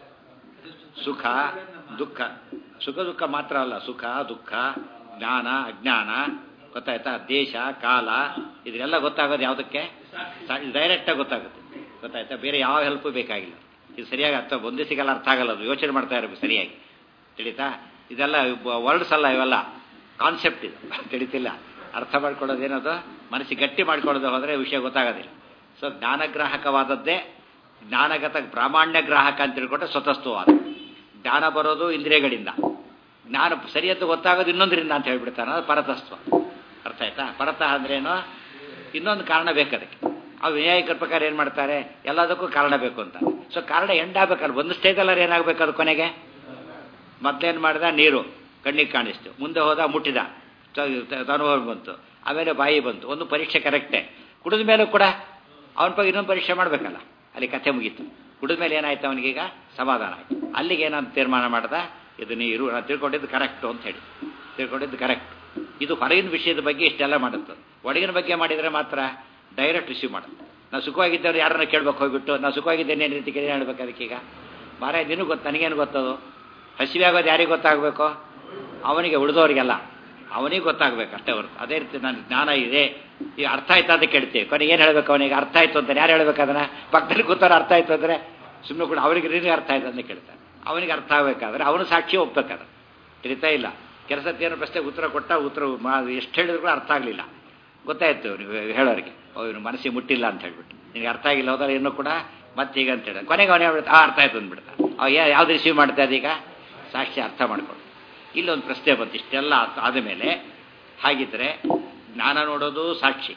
ಸುಖ ದುಃಖ ಸುಖ ದುಃಖ ಮಾತ್ರ ಅಲ್ಲ ಸುಖ ದುಃಖ ಜ್ಞಾನ ಅಜ್ಞಾನ ಗೊತ್ತಾಯ್ತಾ ದೇಶ ಕಾಲ ಇದನ್ನೆಲ್ಲ ಗೊತ್ತಾಗೋದು ಯಾವುದಕ್ಕೆ ಡೈರೆಕ್ಟಾಗಿ ಗೊತ್ತಾಗುತ್ತೆ ಗೊತ್ತಾಯ್ತಾ ಬೇರೆ ಯಾವ ಹೆಲ್ಪ್ ಬೇಕಾಗಿಲ್ಲ ಇದು ಸರಿಯಾಗಿ ಅರ್ಥ ಒಂದೇ ಸಿಗಲ್ಲ ಅರ್ಥ ಆಗಲ್ಲ ಅದು ಯೋಚನೆ ಮಾಡ್ತಾ ಇರಬೇಕು ಸರಿಯಾಗಿ ತಿಳಿತಾ ಇದೆಲ್ಲ ವರ್ಡ್ಸ್ ಅಲ್ಲ ಇವೆಲ್ಲ ಕಾನ್ಸೆಪ್ಟ್ ಇದು ತಿಳಿತಿಲ್ಲ ಅರ್ಥ ಮಾಡ್ಕೊಳ್ಳೋದೇನದು ಮನಸ್ಸಿಗೆ ಗಟ್ಟಿ ಮಾಡ್ಕೊಳ್ಳೋದು ಹೋದರೆ ವಿಷಯ ಗೊತ್ತಾಗೋದಿಲ್ಲ ಸೊ ಜ್ಞಾನಗ್ರಾಹಕವಾದದ್ದೇ ಜ್ಞಾನಗತ ಪ್ರಾಮಾಣ್ಯ ಗ್ರಾಹಕ ಅಂತ ತಿಳ್ಕೊಂಡ್ರೆ ಸ್ವತಸ್ಥವಾದ ಜ್ಞಾನ ಬರೋದು ಇಂದ್ರಿಯಗಳಿಂದ ಜ್ಞಾನ ಸರಿಯತ್ತು ಗೊತ್ತಾಗೋದು ಇನ್ನೊಂದರಿಂದ ಅಂತ ಹೇಳ್ಬಿಡ್ತಾನೆ ಅದು ಪರತತ್ವ ಅರ್ಥ ಆಯ್ತಾ ಪರತಃ ಅಂದ್ರೇನು ಇನ್ನೊಂದು ಕಾರಣ ಬೇಕದಕ್ಕೆ ಅವು ನ್ಯಾಯಿಕರ ಪ್ರಕಾರ ಏನು ಮಾಡ್ತಾರೆ ಎಲ್ಲದಕ್ಕೂ ಕಾರಣ ಬೇಕು ಅಂತ ಸೊ ಕಾರಣ ಎಂಡ್ ಆಗ್ಬೇಕಲ್ಲ ಒಂದು ಸ್ಟೇಜಲ್ಲರ ಏನಾಗಬೇಕು ಅದು ಕೊನೆಗೆ ಮೊದಲೇನು ಮಾಡಿದ ನೀರು ಕಣ್ಣಿಗೆ ಕಾಣಿಸ್ತು ಮುಂದೆ ಹೋದ ಮುಟ್ಟಿದ ಅನುಭವ ಬಂತು ಆಮೇಲೆ ಬಾಯಿ ಬಂತು ಒಂದು ಪರೀಕ್ಷೆ ಕರೆಕ್ಟೇ ಕುಡಿದ ಮೇಲೂ ಕೂಡ ಅವನ ಬಗ್ಗೆ ಇನ್ನೊಂದು ಪರೀಕ್ಷೆ ಮಾಡಬೇಕಲ್ಲ ಅಲ್ಲಿ ಕಥೆ ಮುಗೀತು ಕುಡಿದ ಮೇಲೆ ಏನಾಯ್ತು ಅವನಿಗೀಗ ಸಮಾಧಾನ ಆಯ್ತು ಅಲ್ಲಿಗೆ ಏನಂತ ತೀರ್ಮಾನ ಮಾಡ್ದ ಇದು ನೀರು ನಾನು ತಿಳ್ಕೊಂಡಿದ್ದು ಕರೆಕ್ಟು ಅಂತ ಹೇಳಿ ತಿಳ್ಕೊಂಡಿದ್ದು ಕರೆಕ್ಟ್ ಇದು ಹೊರಗಿನ ವಿಷಯದ ಬಗ್ಗೆ ಇಷ್ಟೆಲ್ಲ ಮಾಡುತ್ತೆ ಒಳಗಿನ ಬಗ್ಗೆ ಮಾಡಿದರೆ ಮಾತ್ರ ಡೈರೆಕ್ಟ್ ರಿಸೀವ್ ಮಾಡುತ್ತೆ ನಾವು ಸುಖವಾಗಿದ್ದವ್ರು ಯಾರನ್ನ ಕೇಳ್ಬೇಕು ಹೋಗ್ಬಿಟ್ಟು ನಾವು ಸುಖವಾಗಿದ್ದೇನೆ ರೀತಿ ಕೇಳಿ ಹೇಳ್ಬೇಕು ಅದಕ್ಕೀಗ ಮಾರಾಯ ನಿನಗೆ ಗೊತ್ತು ನನಗೇನು ಗೊತ್ತದು ಹಸಿವೆ ಆಗೋದು ಯಾರಿಗೆ ಗೊತ್ತಾಗಬೇಕು ಅವನಿಗೆ ಉಳಿದವರಿಗೆಲ್ಲ ಅವನಿಗೆ ಗೊತ್ತಾಗಬೇಕು ಅಷ್ಟೇ ಹೊರತು ಅದೇ ರೀತಿ ನನ್ನ ಜ್ಞಾನ ಇದೆ ಈಗ ಅರ್ಥ ಆಯ್ತು ಅಂತ ಕೇಳ್ತೀವಿ ಕೊನೆಗೆ ಏನು ಹೇಳಬೇಕು ಅವನಿಗೆ ಅರ್ಥ ಆಯ್ತು ಅಂತ ಯಾರು ಹೇಳ್ಬೇಕು ಅದನ್ನ ಪಕ್ಕದಲ್ಲಿ ಕೂತಾರ ಅರ್ಥ ಆಯ್ತು ಅಂದರೆ ಸುಮ್ಮನೆ ಕೂಡ ಅವನಿಗೆ ನಿನಗೆ ಅರ್ಥ ಆಯ್ತು ಅಂತ ಕೇಳ್ತಾನೆ ಅವನಿಗೆ ಅರ್ಥ ಆಗಬೇಕಾದ್ರೆ ಅವನು ಸಾಕ್ಷಿ ಒಪ್ಬೇಕಾದ್ರೆ ತಿಳಿತಾ ಇಲ್ಲ ಕೆಲಸ ಏನೋ ಪ್ರಶ್ನೆಗೆ ಉತ್ತರ ಕೊಟ್ಟ ಉತ್ತರ ಎಷ್ಟು ಹೇಳಿದ್ರು ಕೂಡ ಅರ್ಥ ಆಗಲಿಲ್ಲ ಗೊತ್ತಾಯ್ತು ನೀವು ಹೇಳೋರಿಗೆ ಅವನು ಮನಸ್ಸಿಗೆ ಮುಟ್ಟಿಲ್ಲ ಅಂತ ಹೇಳ್ಬಿಟ್ಟು ನಿನಗೆ ಅರ್ಥ ಆಗಿಲ್ಲ ಹೋದ್ರೆ ಇನ್ನೂ ಕೂಡ ಮತ್ತೆ ಈಗ ಅಂತ ಹೇಳಿ ಕೊನೆಗೆ ಅವನೇ ಹೇಳ್ಬಿಡ್ತಾ ಆ ಅರ್ಥ ಆಯ್ತು ಅಂದ್ಬಿಡ್ತಾನೆ ಅವ ಯಾವ್ದು ರಿಸೀವ್ ಮಾಡ್ತಾ ಈಗ ಸಾಕ್ಷಿ ಅರ್ಥ ಮಾಡ್ಕೊಂಡು ಇಲ್ಲೊಂದು ಪ್ರಶ್ನೆ ಬಂತು ಇಷ್ಟೆಲ್ಲ ಆದ ಮೇಲೆ ಹಾಗಿದ್ರೆ ಜ್ಞಾನ ನೋಡೋದು ಸಾಕ್ಷಿ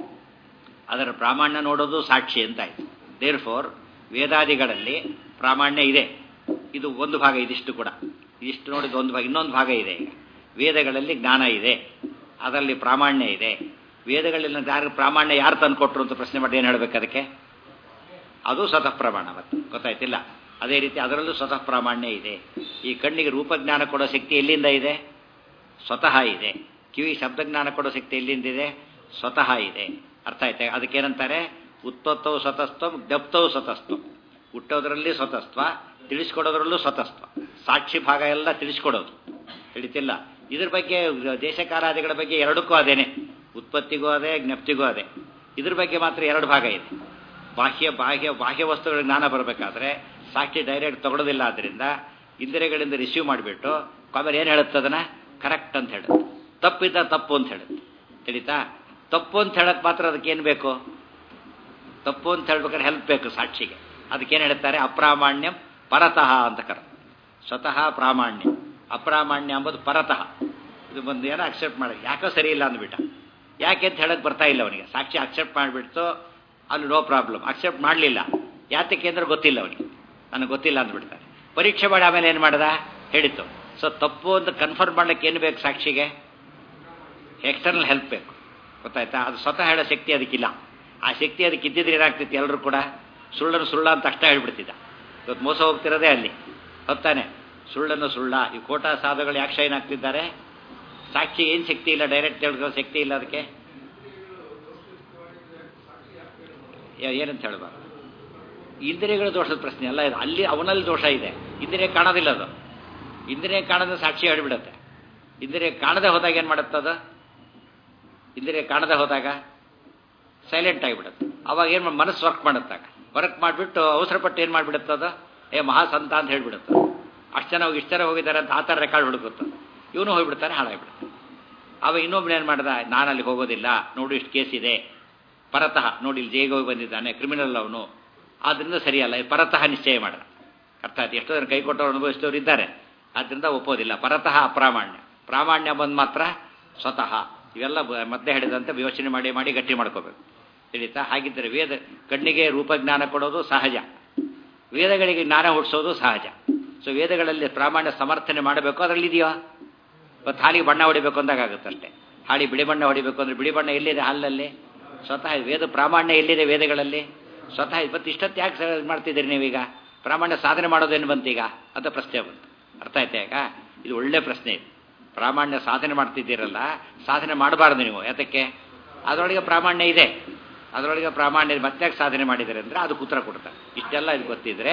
ಅದರ ಪ್ರಾಮಾಣ್ಯ ನೋಡೋದು ಸಾಕ್ಷಿ ಅಂತ ಆಯ್ತು ದೇರ್ ಫೋರ್ ವೇದಾದಿಗಳಲ್ಲಿ ಪ್ರಾಮಾಣ್ಯ ಇದೆ ಇದು ಒಂದು ಭಾಗ ಇದಿಷ್ಟು ಕೂಡ ಇದಿಷ್ಟು ನೋಡಿದ ಒಂದು ಭಾಗ ಇನ್ನೊಂದು ಭಾಗ ಇದೆ ಈಗ ವೇದಗಳಲ್ಲಿ ಜ್ಞಾನ ಇದೆ ಅದರಲ್ಲಿ ಪ್ರಾಮಾಣ್ಯ ಇದೆ ವೇದಗಳಲ್ಲಿ ಯಾರು ಪ್ರಾಮಾಣ್ಯ ಯಾರು ತಂದುಕೊಟ್ರು ಅಂತ ಪ್ರಶ್ನೆ ಮಾಡಿ ಏನು ಹೇಳಬೇಕು ಅದಕ್ಕೆ ಅದು ಸ್ವತಃ ಪ್ರಮಾಣ ಮತ್ತೆ ಗೊತ್ತಾಯ್ತಿಲ್ಲ ಅದೇ ರೀತಿ ಅದರಲ್ಲೂ ಸ್ವತಃ ಪ್ರಾಮಾಣ್ಯ ಇದೆ ಈ ಕಣ್ಣಿಗೆ ರೂಪಜ್ಞಾನ ಕೊಡೋ ಶಕ್ತಿ ಎಲ್ಲಿಂದ ಇದೆ ಸ್ವತಃ ಇದೆ ಕಿವಿ ಶಬ್ದಜ್ಞಾನ ಕೊಡೋ ಶಕ್ತಿ ಎಲ್ಲಿಂದ ಇದೆ ಸ್ವತಃ ಇದೆ ಅರ್ಥ ಆಯ್ತಾ ಅದಕ್ಕೇನಂತಾರೆ ಉತ್ಪತ್ತವು ಸ್ವತಸ್ತ್ವ ಜ್ಞಪ್ತವು ಸ್ವತಸ್ತ್ವ ಹುಟ್ಟೋದ್ರಲ್ಲಿ ಸ್ವತಸ್ತ್ವ ತಿಳಿಸ್ಕೊಡೋದ್ರಲ್ಲೂ ಸ್ವತಸ್ತ್ವ ಸಾಕ್ಷಿ ಭಾಗ ಎಲ್ಲ ತಿಳಿಸ್ಕೊಡೋದು ತಿಳಿತಿಲ್ಲ ಇದ್ರ ಬಗ್ಗೆ ದೇಶಕಾಲಾದಿಗಳ ಬಗ್ಗೆ ಎರಡಕ್ಕೂ ಅದೇನೆ ಉತ್ಪತ್ತಿಗೂ ಅದೇ ಜ್ಞಪ್ತಿಗೂ ಅದೇ ಇದ್ರ ಬಗ್ಗೆ ಮಾತ್ರ ಎರಡು ಭಾಗ ಇದೆ ಬಾಹ್ಯ ಬಾಹ್ಯ ಬಾಹ್ಯ ವಸ್ತುಗಳ ಜ್ಞಾನ ಬರಬೇಕಾದ್ರೆ ಸಾಕ್ಷಿ ಡೈರೆಕ್ಟ್ ತಗೊಳ್ಳೋದಿಲ್ಲ ಆದ್ದರಿಂದ ಇಂದ್ರಿಯಗಳಿಂದ ರಿಸೀವ್ ಮಾಡಿಬಿಟ್ಟು ಆಮೇಲೆ ಏನು ಹೇಳುತ್ತೆ ಅದನ್ನ ಕರೆಕ್ಟ್ ಅಂತ ಹೇಳುತ್ತೆ ತಪ್ಪಿದ್ದ ತಪ್ಪು ಅಂತ ಹೇಳುತ್ತೆ ತಿಳಿತಾ ತಪ್ಪು ಅಂತ ಹೇಳಕ್ ಮಾತ್ರ ಅದಕ್ಕೇನು ಬೇಕು ತಪ್ಪು ಅಂತ ಹೇಳ್ಬೇಕಾದ್ರೆ ಹೆಲ್ಪ್ ಬೇಕು ಸಾಕ್ಷಿಗೆ ಅದಕ್ಕೇನು ಹೇಳ್ತಾರೆ ಅಪ್ರಾಮಾಣ್ಯಂ ಪರತಃ ಅಂತ ಕರ ಸ್ವತಃ ಪ್ರಾಮಾಣ್ಯ ಅಪ್ರಾಮಾಣ್ಯ ಎಂಬುದು ಪರತಃ ಇದು ಬಂದು ಏನೋ ಅಕ್ಸೆಪ್ಟ್ ಮಾಡಿ ಯಾಕೋ ಸರಿ ಇಲ್ಲ ಅಂದ್ಬಿಟ್ಟ ಯಾಕೆ ಅಂತ ಹೇಳಕ್ ಬರ್ತಾ ಇಲ್ಲ ಅವನಿಗೆ ಸಾಕ್ಷಿ ಅಕ್ಸೆಪ್ಟ್ ಮಾಡಿಬಿಡ್ತು ಅಲ್ಲಿ ನೋ ಪ್ರಾಬ್ಲಮ್ ಅಕ್ಸೆಪ್ಟ್ ಮಾಡಲಿಲ್ಲ ಯಾತಕ್ಕೆ ಅಂದ್ರೆ ಗೊತ್ತಿಲ್ಲ ಅವನಿಗೆ ನನಗೆ ಗೊತ್ತಿಲ್ಲ ಅಂದ್ಬಿಡ್ತಾರೆ ಪರೀಕ್ಷೆ ಮಾಡಿ ಆಮೇಲೆ ಏನು ಮಾಡ್ದ ಹೇಳಿತ್ತು ಸೊ ತಪ್ಪು ಅಂತ ಕನ್ಫರ್ಮ್ ಮಾಡ್ಲಿಕ್ಕೆ ಏನು ಬೇಕು ಸಾಕ್ಷಿಗೆ ಎಕ್ಸ್ಟರ್ನಲ್ ಹೆಲ್ಪ್ ಬೇಕು ಗೊತ್ತಾಯ್ತಾ ಅದು ಸ್ವತಃ ಹೇಳೋ ಶಕ್ತಿ ಅದಕ್ಕಿಲ್ಲ ಆ ಶಕ್ತಿ ಅದಕ್ಕೆ ಇದ್ದಿದ್ರೆ ಏನಾಗ್ತಿತ್ತು ಎಲ್ಲರೂ ಕೂಡ ಸುಳ್ಳನ್ನು ಸುಳ್ಳ ಅಂತ ಅಷ್ಟ ಹೇಳ್ಬಿಡ್ತಿದ್ದ ಇವತ್ತು ಮೋಸ ಹೋಗ್ತಿರೋದೇ ಅಲ್ಲಿ ಹೊತ್ತಾನೆ ಸುಳ್ಳನ್ನು ಸುಳ್ಳ ಈ ಕೋಟಾ ಸಾಧುಗಳು ಯಾಕೆ ಶೈನ್ ಆಗ್ತಿದ್ದಾರೆ ಸಾಕ್ಷಿ ಏನು ಶಕ್ತಿ ಇಲ್ಲ ಡೈರೆಕ್ಟ್ ಹೇಳ್ಕೋ ಶಕ್ತಿ ಇಲ್ಲ ಅದಕ್ಕೆ ಏನಂತ ಹೇಳಬಾರ್ದು ಇಂದ್ರಿಯಗಳ ದೋಷದ ಪ್ರಶ್ನೆ ಅಲ್ಲ ಇದು ಅಲ್ಲಿ ಅವನಲ್ಲಿ ದೋಷ ಇದೆ ಇಂದ್ರಿಯ ಕಾಣೋದಿಲ್ಲ ಅದು ಇಂದ್ರಿಯ ಕಾಣದ ಸಾಕ್ಷಿ ಹೇಳಿಬಿಡುತ್ತೆ ಇಂದ್ರಿಯ ಕಾಣದೆ ಹೋದಾಗ ಏನು ಮಾಡುತ್ತದ ಇಂದ್ರಿಯ ಕಾಣದೆ ಹೋದಾಗ ಸೈಲೆಂಟ್ ಆಗಿಬಿಡುತ್ತೆ ಅವಾಗ ಏನು ಮನಸ್ಸು ವರ್ಕ್ ಮಾಡುತ್ತಾಗ ವರ್ಕ್ ಮಾಡಿಬಿಟ್ಟು ಅವಸರಪಟ್ಟು ಏನು ಮಾಡಿಬಿಡುತ್ತದ ಏ ಮಹಾಸಂತ ಅಂತ ಹೇಳ್ಬಿಡುತ್ತೆ ಅಷ್ಟು ಜನ ಹೋಗಿ ಇಷ್ಟು ಜನ ಹೋಗಿದ್ದಾರೆ ಅಂತ ಆ ಥರ ರೆಕಾರ್ಡ್ ಹುಡುಕುತ್ತೆ ಇವನು ಹೋಗ್ಬಿಡ್ತಾನೆ ಹಾಳಾಗ್ಬಿಡುತ್ತೆ ಅವ ಇನ್ನೊಬ್ಬನ ಏನು ಮಾಡ್ದ ನಾನು ಅಲ್ಲಿ ಹೋಗೋದಿಲ್ಲ ನೋಡು ಇಷ್ಟು ಕೇಸ್ ಇದೆ ಪರತಃ ನೋಡಿ ಇಲ್ಲಿ ಜೈಗೆ ಹೋಗಿ ಬಂದಿದ್ದಾನೆ ಕ್ರಿಮಿನಲ್ ಅವನು ಆದ್ದರಿಂದ ಸರಿಯಲ್ಲ ಪರತಃ ನಿಶ್ಚಯ ಮಾಡಿದ ಅರ್ಥ ಆಯ್ತು ಎಷ್ಟೋ ಜನ ಕೈ ಕೊಟ್ಟವ್ರು ಅನುಭವಿಸಿದವರು ಇದ್ದಾರೆ ಆದ್ದರಿಂದ ಒಪ್ಪೋದಿಲ್ಲ ಪರತಃ ಅಪ್ರಾಮಾಣ್ಯ ಪ್ರಾಮಾಣ್ಯ ಬಂದು ಮಾತ್ರ ಸ್ವತಃ ಇವೆಲ್ಲ ಮತ್ತೆ ಹೇಳಿದಂತೆ ಯೋಚನೆ ಮಾಡಿ ಮಾಡಿ ಗಟ್ಟಿ ಮಾಡ್ಕೋಬೇಕು ತಿಳಿತಾ ಹಾಗಿದ್ದರೆ ವೇದ ಕಣ್ಣಿಗೆ ರೂಪಜ್ಞಾನ ಕೊಡೋದು ಸಹಜ ವೇದಗಳಿಗೆ ಜ್ಞಾನ ಹುಟ್ಟಿಸೋದು ಸಹಜ ಸೊ ವೇದಗಳಲ್ಲಿ ಪ್ರಾಮಾಣ್ಯ ಸಮರ್ಥನೆ ಮಾಡಬೇಕು ಅದರಲ್ಲಿ ಇದೆಯೋ ಇವತ್ತು ಹಾಲಿಗೆ ಬಣ್ಣ ಹೊಡಿಬೇಕು ಅಂದಾಗ ಆಗುತ್ತಷ್ಟೇ ಹಾಳಿ ಬಿಳಿ ಬಣ್ಣ ಹೊಡಿಬೇಕು ಅಂದರೆ ಬಿಳಿ ಬಣ್ಣ ಎಲ್ಲಿದೆ ಹಾಲಲ್ಲಿ ಸ್ವತಃ ವೇದ ಪ್ರಾಮಾಣ್ಯ ಎಲ್ಲಿದೆ ವೇದಗಳಲ್ಲಿ ಸ್ವತಃ ಇವತ್ತು ಇಷ್ಟೊತ್ತು ಯಾಕೆ ಮಾಡ್ತಿದ್ದೀರಿ ನೀವೀಗ ಪ್ರಾಮಾಣ್ಯ ಸಾಧನೆ ಮಾಡೋದೇನು ಬಂತೀಗ ಅಂತ ಪ್ರಶ್ನೆ ಬಂತು ಅರ್ಥ ಆಯ್ತಾ ಈಗ ಇದು ಒಳ್ಳೆ ಪ್ರಶ್ನೆ ಇದು ಪ್ರಾಮಾಣ್ಯ ಸಾಧನೆ ಮಾಡ್ತಿದ್ದೀರಲ್ಲ ಸಾಧನೆ ಮಾಡಬಾರ್ದು ನೀವು ಯಾತಕ್ಕೆ ಅದರೊಳಗೆ ಪ್ರಾಮಾಣ್ಯ ಇದೆ ಅದರೊಳಗೆ ಪ್ರಾಮಾಣ್ಯ ಮತ್ತೆ ಸಾಧನೆ ಮಾಡಿದರೆ ಅಂದರೆ ಅದಕ್ಕೆ ಉತ್ತರ ಕೊಡ್ತಾರೆ ಇಷ್ಟೆಲ್ಲ ಇದು ಗೊತ್ತಿದ್ರೆ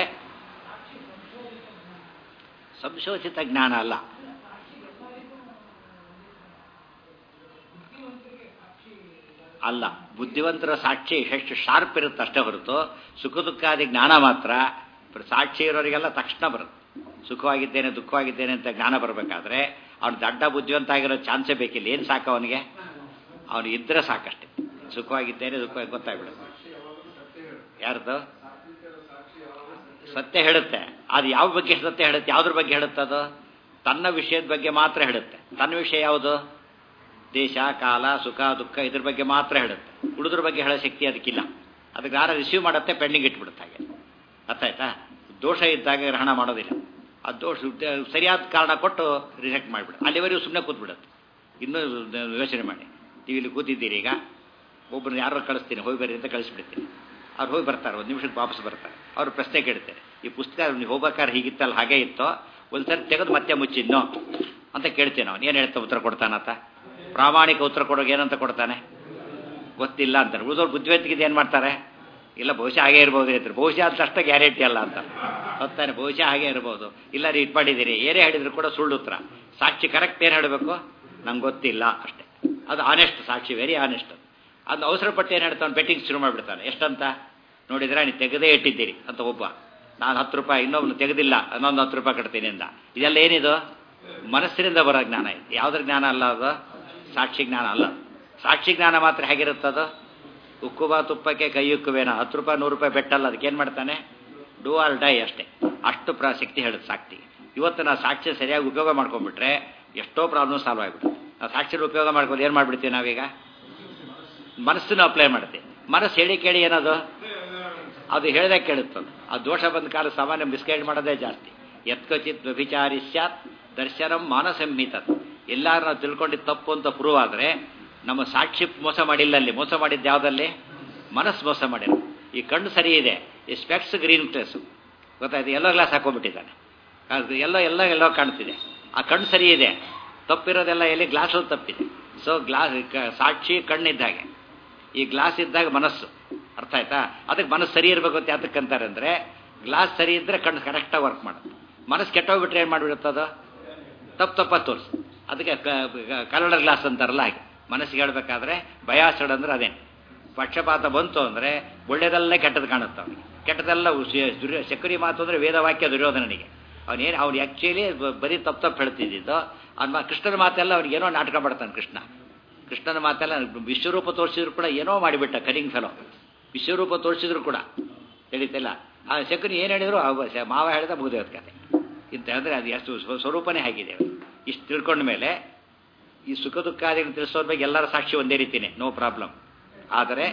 ಸಂಶೋಚಿತ ಜ್ಞಾನ ಅಲ್ಲ ಅಲ್ಲ ಬುದ್ಧಿವಂತರ ಸಾಕ್ಷಿ ಎಷ್ಟು ಶಾರ್ಪ್ ಇರುತ್ತೆ ಅಷ್ಟೇ ಹೊರತು ಸುಖ ದುಃಖಾದಿ ಜ್ಞಾನ ಮಾತ್ರ ಸಾಕ್ಷಿ ಇರೋರಿಗೆಲ್ಲ ತಕ್ಷಣ ಬರುತ್ತೆ ಸುಖವಾಗಿದ್ದೇನೆ ದುಃಖವಾಗಿದ್ದೇನೆ ಅಂತ ಜ್ಞಾನ ಬರಬೇಕಾದ್ರೆ ಅವ್ನು ದಡ್ಡ ಬುದ್ಧಿವಂತ ಆಗಿರೋ ಚಾನ್ಸೇ ಬೇಕಿಲ್ಲ ಏನು ಸಾಕು ಅವನಿಗೆ ಅವನು ಇದ್ರೆ ಸಾಕಷ್ಟೇ ಸುಖವಾಗಿದ್ದೇನೆ ದುಃಖವಾಗಿ ಗೊತ್ತಾಗ್ಬಿಡುತ್ತೆ ಯಾರ್ದು ಸತ್ಯ ಹೇಳುತ್ತೆ ಅದು ಯಾವ ಬಗ್ಗೆ ಸತ್ಯ ಹೇಳುತ್ತೆ ಯಾವ್ದ್ರ ಬಗ್ಗೆ ಹೇಳುತ್ತೆ ಅದು ತನ್ನ ವಿಷಯದ ಬಗ್ಗೆ ಮಾತ್ರ ಹೇಳುತ್ತೆ ತನ್ನ ವಿಷಯ ಯಾವುದು ದೇಶ ಕಾಲ ಸುಖ ದುಃಖ ಇದ್ರ ಬಗ್ಗೆ ಮಾತ್ರ ಹೇಳುತ್ತೆ ಉಳಿದ್ರ ಬಗ್ಗೆ ಹೇಳೋ ಶಕ್ತಿ ಅದಕ್ಕಿಲ್ಲ ಅದಕ್ಕೆ ಯಾರು ರಿಸೀವ್ ಮಾಡುತ್ತೆ ಪೆಂಡಿಂಗ್ ಇಟ್ಬಿಡುತ್ತೆ ಹಾಗೆ ಅರ್ಥ ಆಯ್ತಾ ದೋಷ ಇದ್ದಾಗ ಗ್ರಹಣ ಮಾಡೋದಿಲ್ಲ ಆ ದೋಷ ಸರಿಯಾದ ಕಾರಣ ಕೊಟ್ಟು ರಿಜೆಕ್ಟ್ ಮಾಡಿಬಿಡುತ್ತೆ ಅಲ್ಲಿವರೆಗೂ ಸುಮ್ಮನೆ ಕೂತ್ಬಿಡುತ್ತೆ ಇನ್ನೂ ಯೋಚನೆ ಮಾಡಿ ನೀವು ಇಲ್ಲಿ ಕೂತಿದ್ದೀರಿ ಈಗ ಒಬ್ಬರನ್ನ ಯಾರೋ ಕಳಿಸ್ತೀನಿ ಹೋಗಿ ಬರ್ರಿ ಅಂತ ಕಳಿಸ್ಬಿಡ್ತೀನಿ ಅವ್ರು ಹೋಗಿ ಬರ್ತಾರೆ ಒಂದು ನಿಮಿಷಕ್ಕೆ ವಾಪಸ್ ಬರ್ತಾರೆ ಅವ್ರು ಪ್ರಶ್ನೆ ಕೇಳ್ತಾರೆ ಈ ಪುಸ್ತಕ ನೀವು ಹೋಗ್ಬೇಕಾದ್ರೆ ಹೀಗಿತ್ತಲ್ಲ ಹಾಗೆ ಇತ್ತೋ ಒಂದ್ಸರಿ ತೆಗೆದು ಮತ್ತೆ ಮುಚ್ಚಿದ್ನೋ ಅಂತ ಕೇಳ್ತೇನೆ ಅವನು ಏನು ಹೇಳ್ತಾ ಉತ್ತರ ಕೊಡ್ತಾನಂತ ಪ್ರಾಮಾಣಿಕ ಉತ್ತರ ಕೊಡೋಕೆ ಏನಂತ ಕೊಡ್ತಾನೆ ಗೊತ್ತಿಲ್ಲ ಅಂತಾರೆ ಉಳಿದವ್ರು ಬುದ್ಧಿವಂತಿಗೆ ಏನು ಮಾಡ್ತಾರೆ ಇಲ್ಲ ಬಹುಶಃ ಹಾಗೆ ಇರ್ಬೋದು ಹೇಳ್ತಾರೆ ಬಹುಶಃ ಅಂತ ಅಷ್ಟೇ ಗ್ಯಾರಂಟಿ ಅಲ್ಲ ಅಂತ ಹೊತ್ತಾನೆ ಬಹುಶಃ ಹಾಗೆ ಇರ್ಬೋದು ಇಲ್ಲ ರೀ ಇದು ಮಾಡಿದ್ದೀರಿ ಏನೇ ಹೇಳಿದ್ರು ಕೂಡ ಸುಳ್ಳು ಉತ್ತರ ಸಾಕ್ಷಿ ಕರೆಕ್ಟ್ ಏನು ಹೇಳಬೇಕು ನಂಗೆ ಗೊತ್ತಿಲ್ಲ ಅಷ್ಟೇ ಅದು ಆನೆಸ್ಟ್ ಸಾಕ್ಷಿ ವೆರಿ ಆನೆಸ್ಟ್ ಅದು ಅವಸರ ಪಟ್ಟು ಏನು ಹೇಳ್ತಾನೆ ಬೆಟ್ಟಿಂಗ್ ಶುರು ಮಾಡಿಬಿಡ್ತಾನೆ ಎಷ್ಟಂತ ನೋಡಿದ್ರೆ ನೀವು ತೆಗೆದೇ ಇಟ್ಟಿದ್ದೀರಿ ಅಂತ ಒಬ್ಬ ನಾನು ಹತ್ತು ರೂಪಾಯಿ ಇನ್ನೊಬ್ಬನು ತೆಗೆದಿಲ್ಲ ಇನ್ನೊಂದು ಹತ್ತು ರೂಪಾಯಿ ಕಟ್ತೀನಿ ಅಂದ ಇದೆಲ್ಲ ಏನಿದು ಮನಸ್ಸಿನಿಂದ ಬರೋ ಜ್ಞಾನ ಇದು ಯಾವುದ್ರ ಜ್ಞಾನ ಅಲ್ಲ ಅದು ಸಾಕ್ಷಿ ಜ್ಞಾನ ಅಲ್ಲ ಸಾಕ್ಷಿ ಜ್ಞಾನ ಮಾತ್ರ ಹೇಗಿರುತ್ತದು ಉಕ್ಕುಬ ತುಪ್ಪಕ್ಕೆ ಕೈ ಉಕ್ಕುವೇನ ಹತ್ತು ರೂಪಾಯಿ ನೂರು ರೂಪಾಯಿ ಬೆಟ್ಟಲ್ಲ ಅದಕ್ಕೆ ಏನು ಮಾಡ್ತಾನೆ ಡೂ ಆರ್ ಡೈ ಅಷ್ಟೇ ಅಷ್ಟು ಪ್ರಾಶಕ್ತಿ ಹೇಳುತ್ತೆ ಸಾಕ್ಷಿ ಇವತ್ತು ನಾವು ಸಾಕ್ಷಿ ಸರಿಯಾಗಿ ಉಪಯೋಗ ಮಾಡ್ಕೊಂಡ್ಬಿಟ್ರೆ ಎಷ್ಟೋ ಪ್ರಾಬ್ಲಮ್ ಸಾಲ್ವ್ ಆಗಿಬಿಡುತ್ತೆ ನಾವು ಸಾಕ್ಷಿ ಉಪಯೋಗ ಮಾಡ್ಕೊಂಡು ಏನು ಮಾಡ್ಬಿಡ್ತೀವಿ ನಾವೀಗ ಮನಸ್ಸನ್ನು ಅಪ್ಲೈ ಮಾಡ್ತೀವಿ ಮನಸ್ಸು ಹೇಳಿ ಕೇಳಿ ಏನದು ಅದು ಹೇಳ್ದೆ ಕೇಳುತ್ತದು ಆ ದೋಷ ಬಂದ ಕಾಲ ಸಾಮಾನ್ಯ ಮಿಸ್ಗೈಡ್ ಮಾಡೋದೇ ಜಾಸ್ತಿ ಯತ್ಕಚಿತ್ ವ್ಯಭಿಚಾರಿ ಸ್ಯಾತ್ ದರ್ಶನಂ ಮಾನಸಂಹಿತ ಎಲ್ಲಾರು ನಾವು ತಿಳ್ಕೊಂಡಿದ್ದು ತಪ್ಪು ಅಂತ ಪ್ರೂವ್ ಆದರೆ ನಮ್ಮ ಸಾಕ್ಷಿ ಮೋಸ ಮಾಡಿಲ್ಲ ಅಲ್ಲಿ ಮೋಸ ಮಾಡಿದ್ದು ಯಾವುದಲ್ಲಿ ಮನಸ್ಸು ಮೋಸ ಮಾಡಿಲ್ಲ ಈ ಕಣ್ಣು ಸರಿ ಇದೆ ಈ ಸ್ಪೆಕ್ಸ್ ಗ್ರೀನ್ ಪ್ಲೇಸು ಗೊತ್ತಾಯ್ತು ಎಲ್ಲೋ ಗ್ಲಾಸ್ ಹಾಕೊಂಡ್ಬಿಟ್ಟಿದ್ದಾನೆ ಅದು ಎಲ್ಲೋ ಎಲ್ಲೋ ಎಲ್ಲೋ ಕಾಣ್ತಿದೆ ಆ ಕಣ್ಣು ಸರಿ ಇದೆ ತಪ್ಪಿರೋದೆಲ್ಲ ಎಲ್ಲಿ ಗ್ಲಾಸಲ್ಲಿ ತಪ್ಪಿದೆ ಸೊ ಗ್ಲಾಸ್ ಸಾಕ್ಷಿ ಕಣ್ಣಿದ್ದ ಹಾಗೆ ಈ ಗ್ಲಾಸ್ ಇದ್ದಾಗ ಮನಸ್ಸು ಅರ್ಥ ಆಯ್ತಾ ಅದಕ್ಕೆ ಮನಸ್ಸು ಸರಿ ಇರಬೇಕು ಅಂತ ಯಾತಕ್ಕಂತಾರೆ ಅಂದರೆ ಗ್ಲಾಸ್ ಸರಿ ಇದ್ದರೆ ಕಣ್ಣು ಕರೆಕ್ಟಾಗಿ ವರ್ಕ್ ಮಾಡುತ್ತೆ ಮನಸ್ಸು ಕೆಟ್ಟೋಗ್ಬಿಟ್ರೆ ಏನು ಮಾಡಿಬಿಡುತ್ತದು ತಪ್ಪು ತಪ್ಪ ತೋರಿಸು ಅದಕ್ಕೆ ಕನ್ನಡ ಗ್ಲಾಸ್ ಅಂತಾರಲ್ಲ ಹಾಗೆ ಮನಸ್ಸಿಗೆ ಹೇಳಬೇಕಾದ್ರೆ ಬಯಾಸಡ್ ಅಂದ್ರೆ ಅದೇ ಪಕ್ಷಪಾತ ಬಂತು ಅಂದರೆ ಒಳ್ಳೇದಲ್ಲೇ ಕೆಟ್ಟದ್ದು ಕಾಣುತ್ತೆ ಅವನಿಗೆ ಕೆಟ್ಟದೆಲ್ಲ ದುರ್ಯ ಶಕರಿ ಮಾತು ಅಂದರೆ ವೇದವಾಕ್ಯ ದುರ್ಯೋಧನನಿಗೆ ಅವನೇನು ಅವ್ನು ಆ್ಯಕ್ಚುಲಿ ಬರೀ ತಪ್ಪು ತಪ್ಪು ಹೇಳ್ತಿದ್ದಿದ್ದು ಅವ್ನ ಕೃಷ್ಣನ ಮಾತೆಲ್ಲ ಅವ್ನಿಗೆ ಏನೋ ನಾಟಕ ಮಾಡ್ತಾನೆ ಕೃಷ್ಣ ಕೃಷ್ಣನ ಮಾತೆಲ್ಲ ವಿಶ್ವರೂಪ ತೋರಿಸಿದ್ರು ಕೂಡ ಏನೋ ಮಾಡಿಬಿಟ್ಟ ಕರಿಂಗ್ ಫೆಲೋ ವಿಶ್ವರೂಪ ತೋರಿಸಿದ್ರು ಕೂಡ ತಿಳಿತಿಲ್ಲ ಆ ಶಕುನಿ ಏನು ಹೇಳಿದ್ರು ಮಾವ ಹೇಳಿದ ಮುಗಿದ ಕತೆ ಇಂತ ಹೇಳಿದ್ರೆ ಅದು ಎಷ್ಟು ಸ್ವರೂಪನೇ ಆಗಿದೆ ಇಷ್ಟು ತಿಳ್ಕೊಂಡ ಮೇಲೆ ಈ ಸುಖ ದುಃಖಾದಿಗಳನ್ನು ತಿಳಿಸೋದ್ರ ಬಗ್ಗೆ ಎಲ್ಲರ ಸಾಕ್ಷಿ ಒಂದೇ ರೀತಿಯೇ ನೋ ಪ್ರಾಬ್ಲಮ್ ಆದರೆ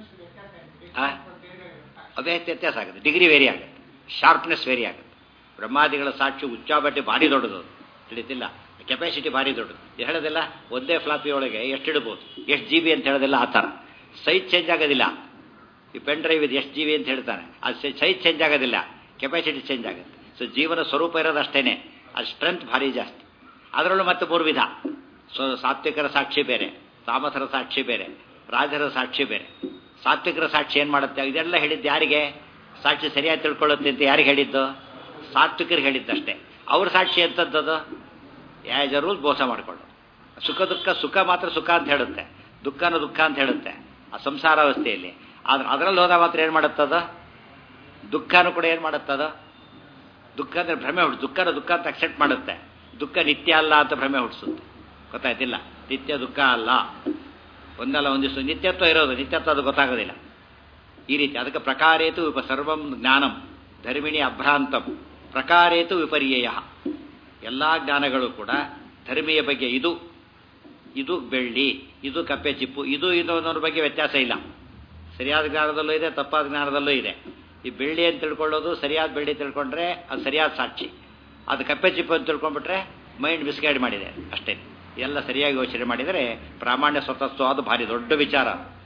ಅದೇ ವ್ಯತ್ಯಾಸ ಆಗುತ್ತೆ ಡಿಗ್ರಿ ವೇರಿ ಆಗುತ್ತೆ ಶಾರ್ಪ್ನೆಸ್ ವೇರಿ ಆಗುತ್ತೆ ಬ್ರಹ್ಮಾದಿಗಳ ಸಾಕ್ಷಿ ಉಚ್ಚಾಬಟ್ಟಿ ಭಾರಿ ದೊಡ್ಡದು ತಿಳಿತಿಲ್ಲ ಕೆಪಾಸಿಟಿ ಭಾರಿ ದೊಡ್ಡದು ಹೇಳೋದಿಲ್ಲ ಒಂದೇ ಫ್ಲಾಪಿ ಒಳಗೆ ಎಷ್ಟು ಇಡ್ಬೋದು ಎಷ್ಟು ಜಿ ಬಿ ಅಂತ ಹೇಳೋದಿಲ್ಲ ಆ ಥರ ಸೈಜ್ ಚೇಂಜ್ ಆಗೋದಿಲ್ಲ ಈ ಪೆನ್ ಡ್ರೈವ್ ಇದು ಎಷ್ಟು ಜಿ ಬಿ ಅಂತ ಹೇಳ್ತಾನೆ ಅದು ಸೈಜ್ ಚೇಂಜ್ ಆಗೋದಿಲ್ಲ ಕೆಪಾಸಿಟಿ ಚೇಂಜ್ ಆಗುತ್ತೆ ಸೊ ಜೀವನ ಸ್ವರೂಪ ಇರೋದು ಅಷ್ಟೇನೆ ಅದು ಸ್ಟ್ರೆಂತ್ ಭಾರಿ ಜಾಸ್ತಿ ಅದರಲ್ಲೂ ಮತ್ತೆ ಮೂರು ವಿಧ ಸೊ ಸಾತ್ವಿಕರ ಸಾಕ್ಷಿ ಬೇರೆ ತಾಮಸರ ಸಾಕ್ಷಿ ಬೇರೆ ರಾಜರ ಸಾಕ್ಷಿ ಬೇರೆ ಸಾತ್ವಿಕರ ಸಾಕ್ಷಿ ಏನು ಮಾಡುತ್ತೆ ಇದೆಲ್ಲ ಹೇಳಿದ್ದು ಯಾರಿಗೆ ಸಾಕ್ಷಿ ಸರಿಯಾಗಿ ತಿಳ್ಕೊಳ್ಳುತ್ತೆ ಅಂತ ಯಾರಿಗೆ ಹೇಳಿದ್ದು ಸಾತ್ವಿಕರಿಗೆ ಹೇಳಿದ್ದಷ್ಟೇ ಅವ್ರ ಸಾಕ್ಷಿ ಎಂಥದ್ದು ಆ್ಯಸ್ ಅ ರೂಲ್ ಮೋಸ ಮಾಡಿಕೊಳ್ಳು ಸುಖ ದುಃಖ ಸುಖ ಮಾತ್ರ ಸುಖ ಅಂತ ಹೇಳುತ್ತೆ ದುಃಖನ ದುಃಖ ಅಂತ ಹೇಳುತ್ತೆ ಆ ಸಂಸಾರಾವಸ್ಥೆಯಲ್ಲಿ ಆದ್ರೆ ಅದರಲ್ಲಿ ಹೋದಾಗ ಮಾತ್ರ ಏನು ಮಾಡುತ್ತದ ದುಃಖನೂ ಕೂಡ ಏನು ಮಾಡುತ್ತದ ದುಃಖ ಅಂದರೆ ಭ್ರಮೆ ಹುಟ್ಟು ದುಃಖನ ದುಃಖ ಅಂತ ಅಕ್ಸೆಪ್ಟ್ ಮಾಡುತ್ತೆ ದುಃಖ ನಿತ್ಯ ಅಲ್ಲ ಅಂತ ಭ್ರಮೆ ಹುಟ್ಟಿಸುತ್ತೆ ಗೊತ್ತಾಯ್ತಿಲ್ಲ ನಿತ್ಯ ದುಃಖ ಅಲ್ಲ ಒಂದಲ್ಲ ಒಂದಿಷ್ಟು ನಿತ್ಯತ್ವ ಇರೋದು ನಿತ್ಯತ್ವ ಅದು ಗೊತ್ತಾಗೋದಿಲ್ಲ ಈ ರೀತಿ ಅದಕ್ಕೆ ಪ್ರಕಾರೇತು ವಿಪ ಸರ್ವಂ ಜ್ಞಾನಂ ಧರ್ಮಿಣಿ ಅಭ್ರಾಂತಂ ಪ್ರಕಾರೇತು ವಿಪರ್ಯಯ ಎಲ್ಲ ಜ್ಞಾನಗಳು ಕೂಡ ಧರ್ಮೀಯ ಬಗ್ಗೆ ಇದು ಇದು ಬೆಳ್ಳಿ ಇದು ಕಪ್ಪೆ ಚಿಪ್ಪು ಇದು ಇದು ಅನ್ನೋದ್ರ ಬಗ್ಗೆ ವ್ಯತ್ಯಾಸ ಇಲ್ಲ ಸರಿಯಾದ ಜ್ಞಾನದಲ್ಲೂ ಇದೆ ತಪ್ಪಾದ ಜ್ಞಾನದಲ್ಲೂ ಇದೆ ಈ ಬೆಳ್ಳಿ ಅಂತ ತಿಳ್ಕೊಳ್ಳೋದು ಸರಿಯಾದ ಬೆಳ್ಳಿ ತಿಳ್ಕೊಂಡ್ರೆ ಅದು ಸರಿಯಾದ ಸಾಕ್ಷಿ ಅದು ಕಪ್ಪೆ ಚಿಪ್ಪು ಅಂತ ತಿಳ್ಕೊಂಡ್ಬಿಟ್ರೆ ಮೈಂಡ್ ಮಿಸ್ಗೈಡ್ ಮಾಡಿದೆ ಅಷ್ಟೇ ಎಲ್ಲ ಸರಿಯಾಗಿ ಯೋಚನೆ ಮಾಡಿದರೆ ಪ್ರಾಮಾಣ್ಯ ಸ್ವತಸ್ತು ಅದು ಭಾರಿ ದೊಡ್ಡ ವಿಚಾರ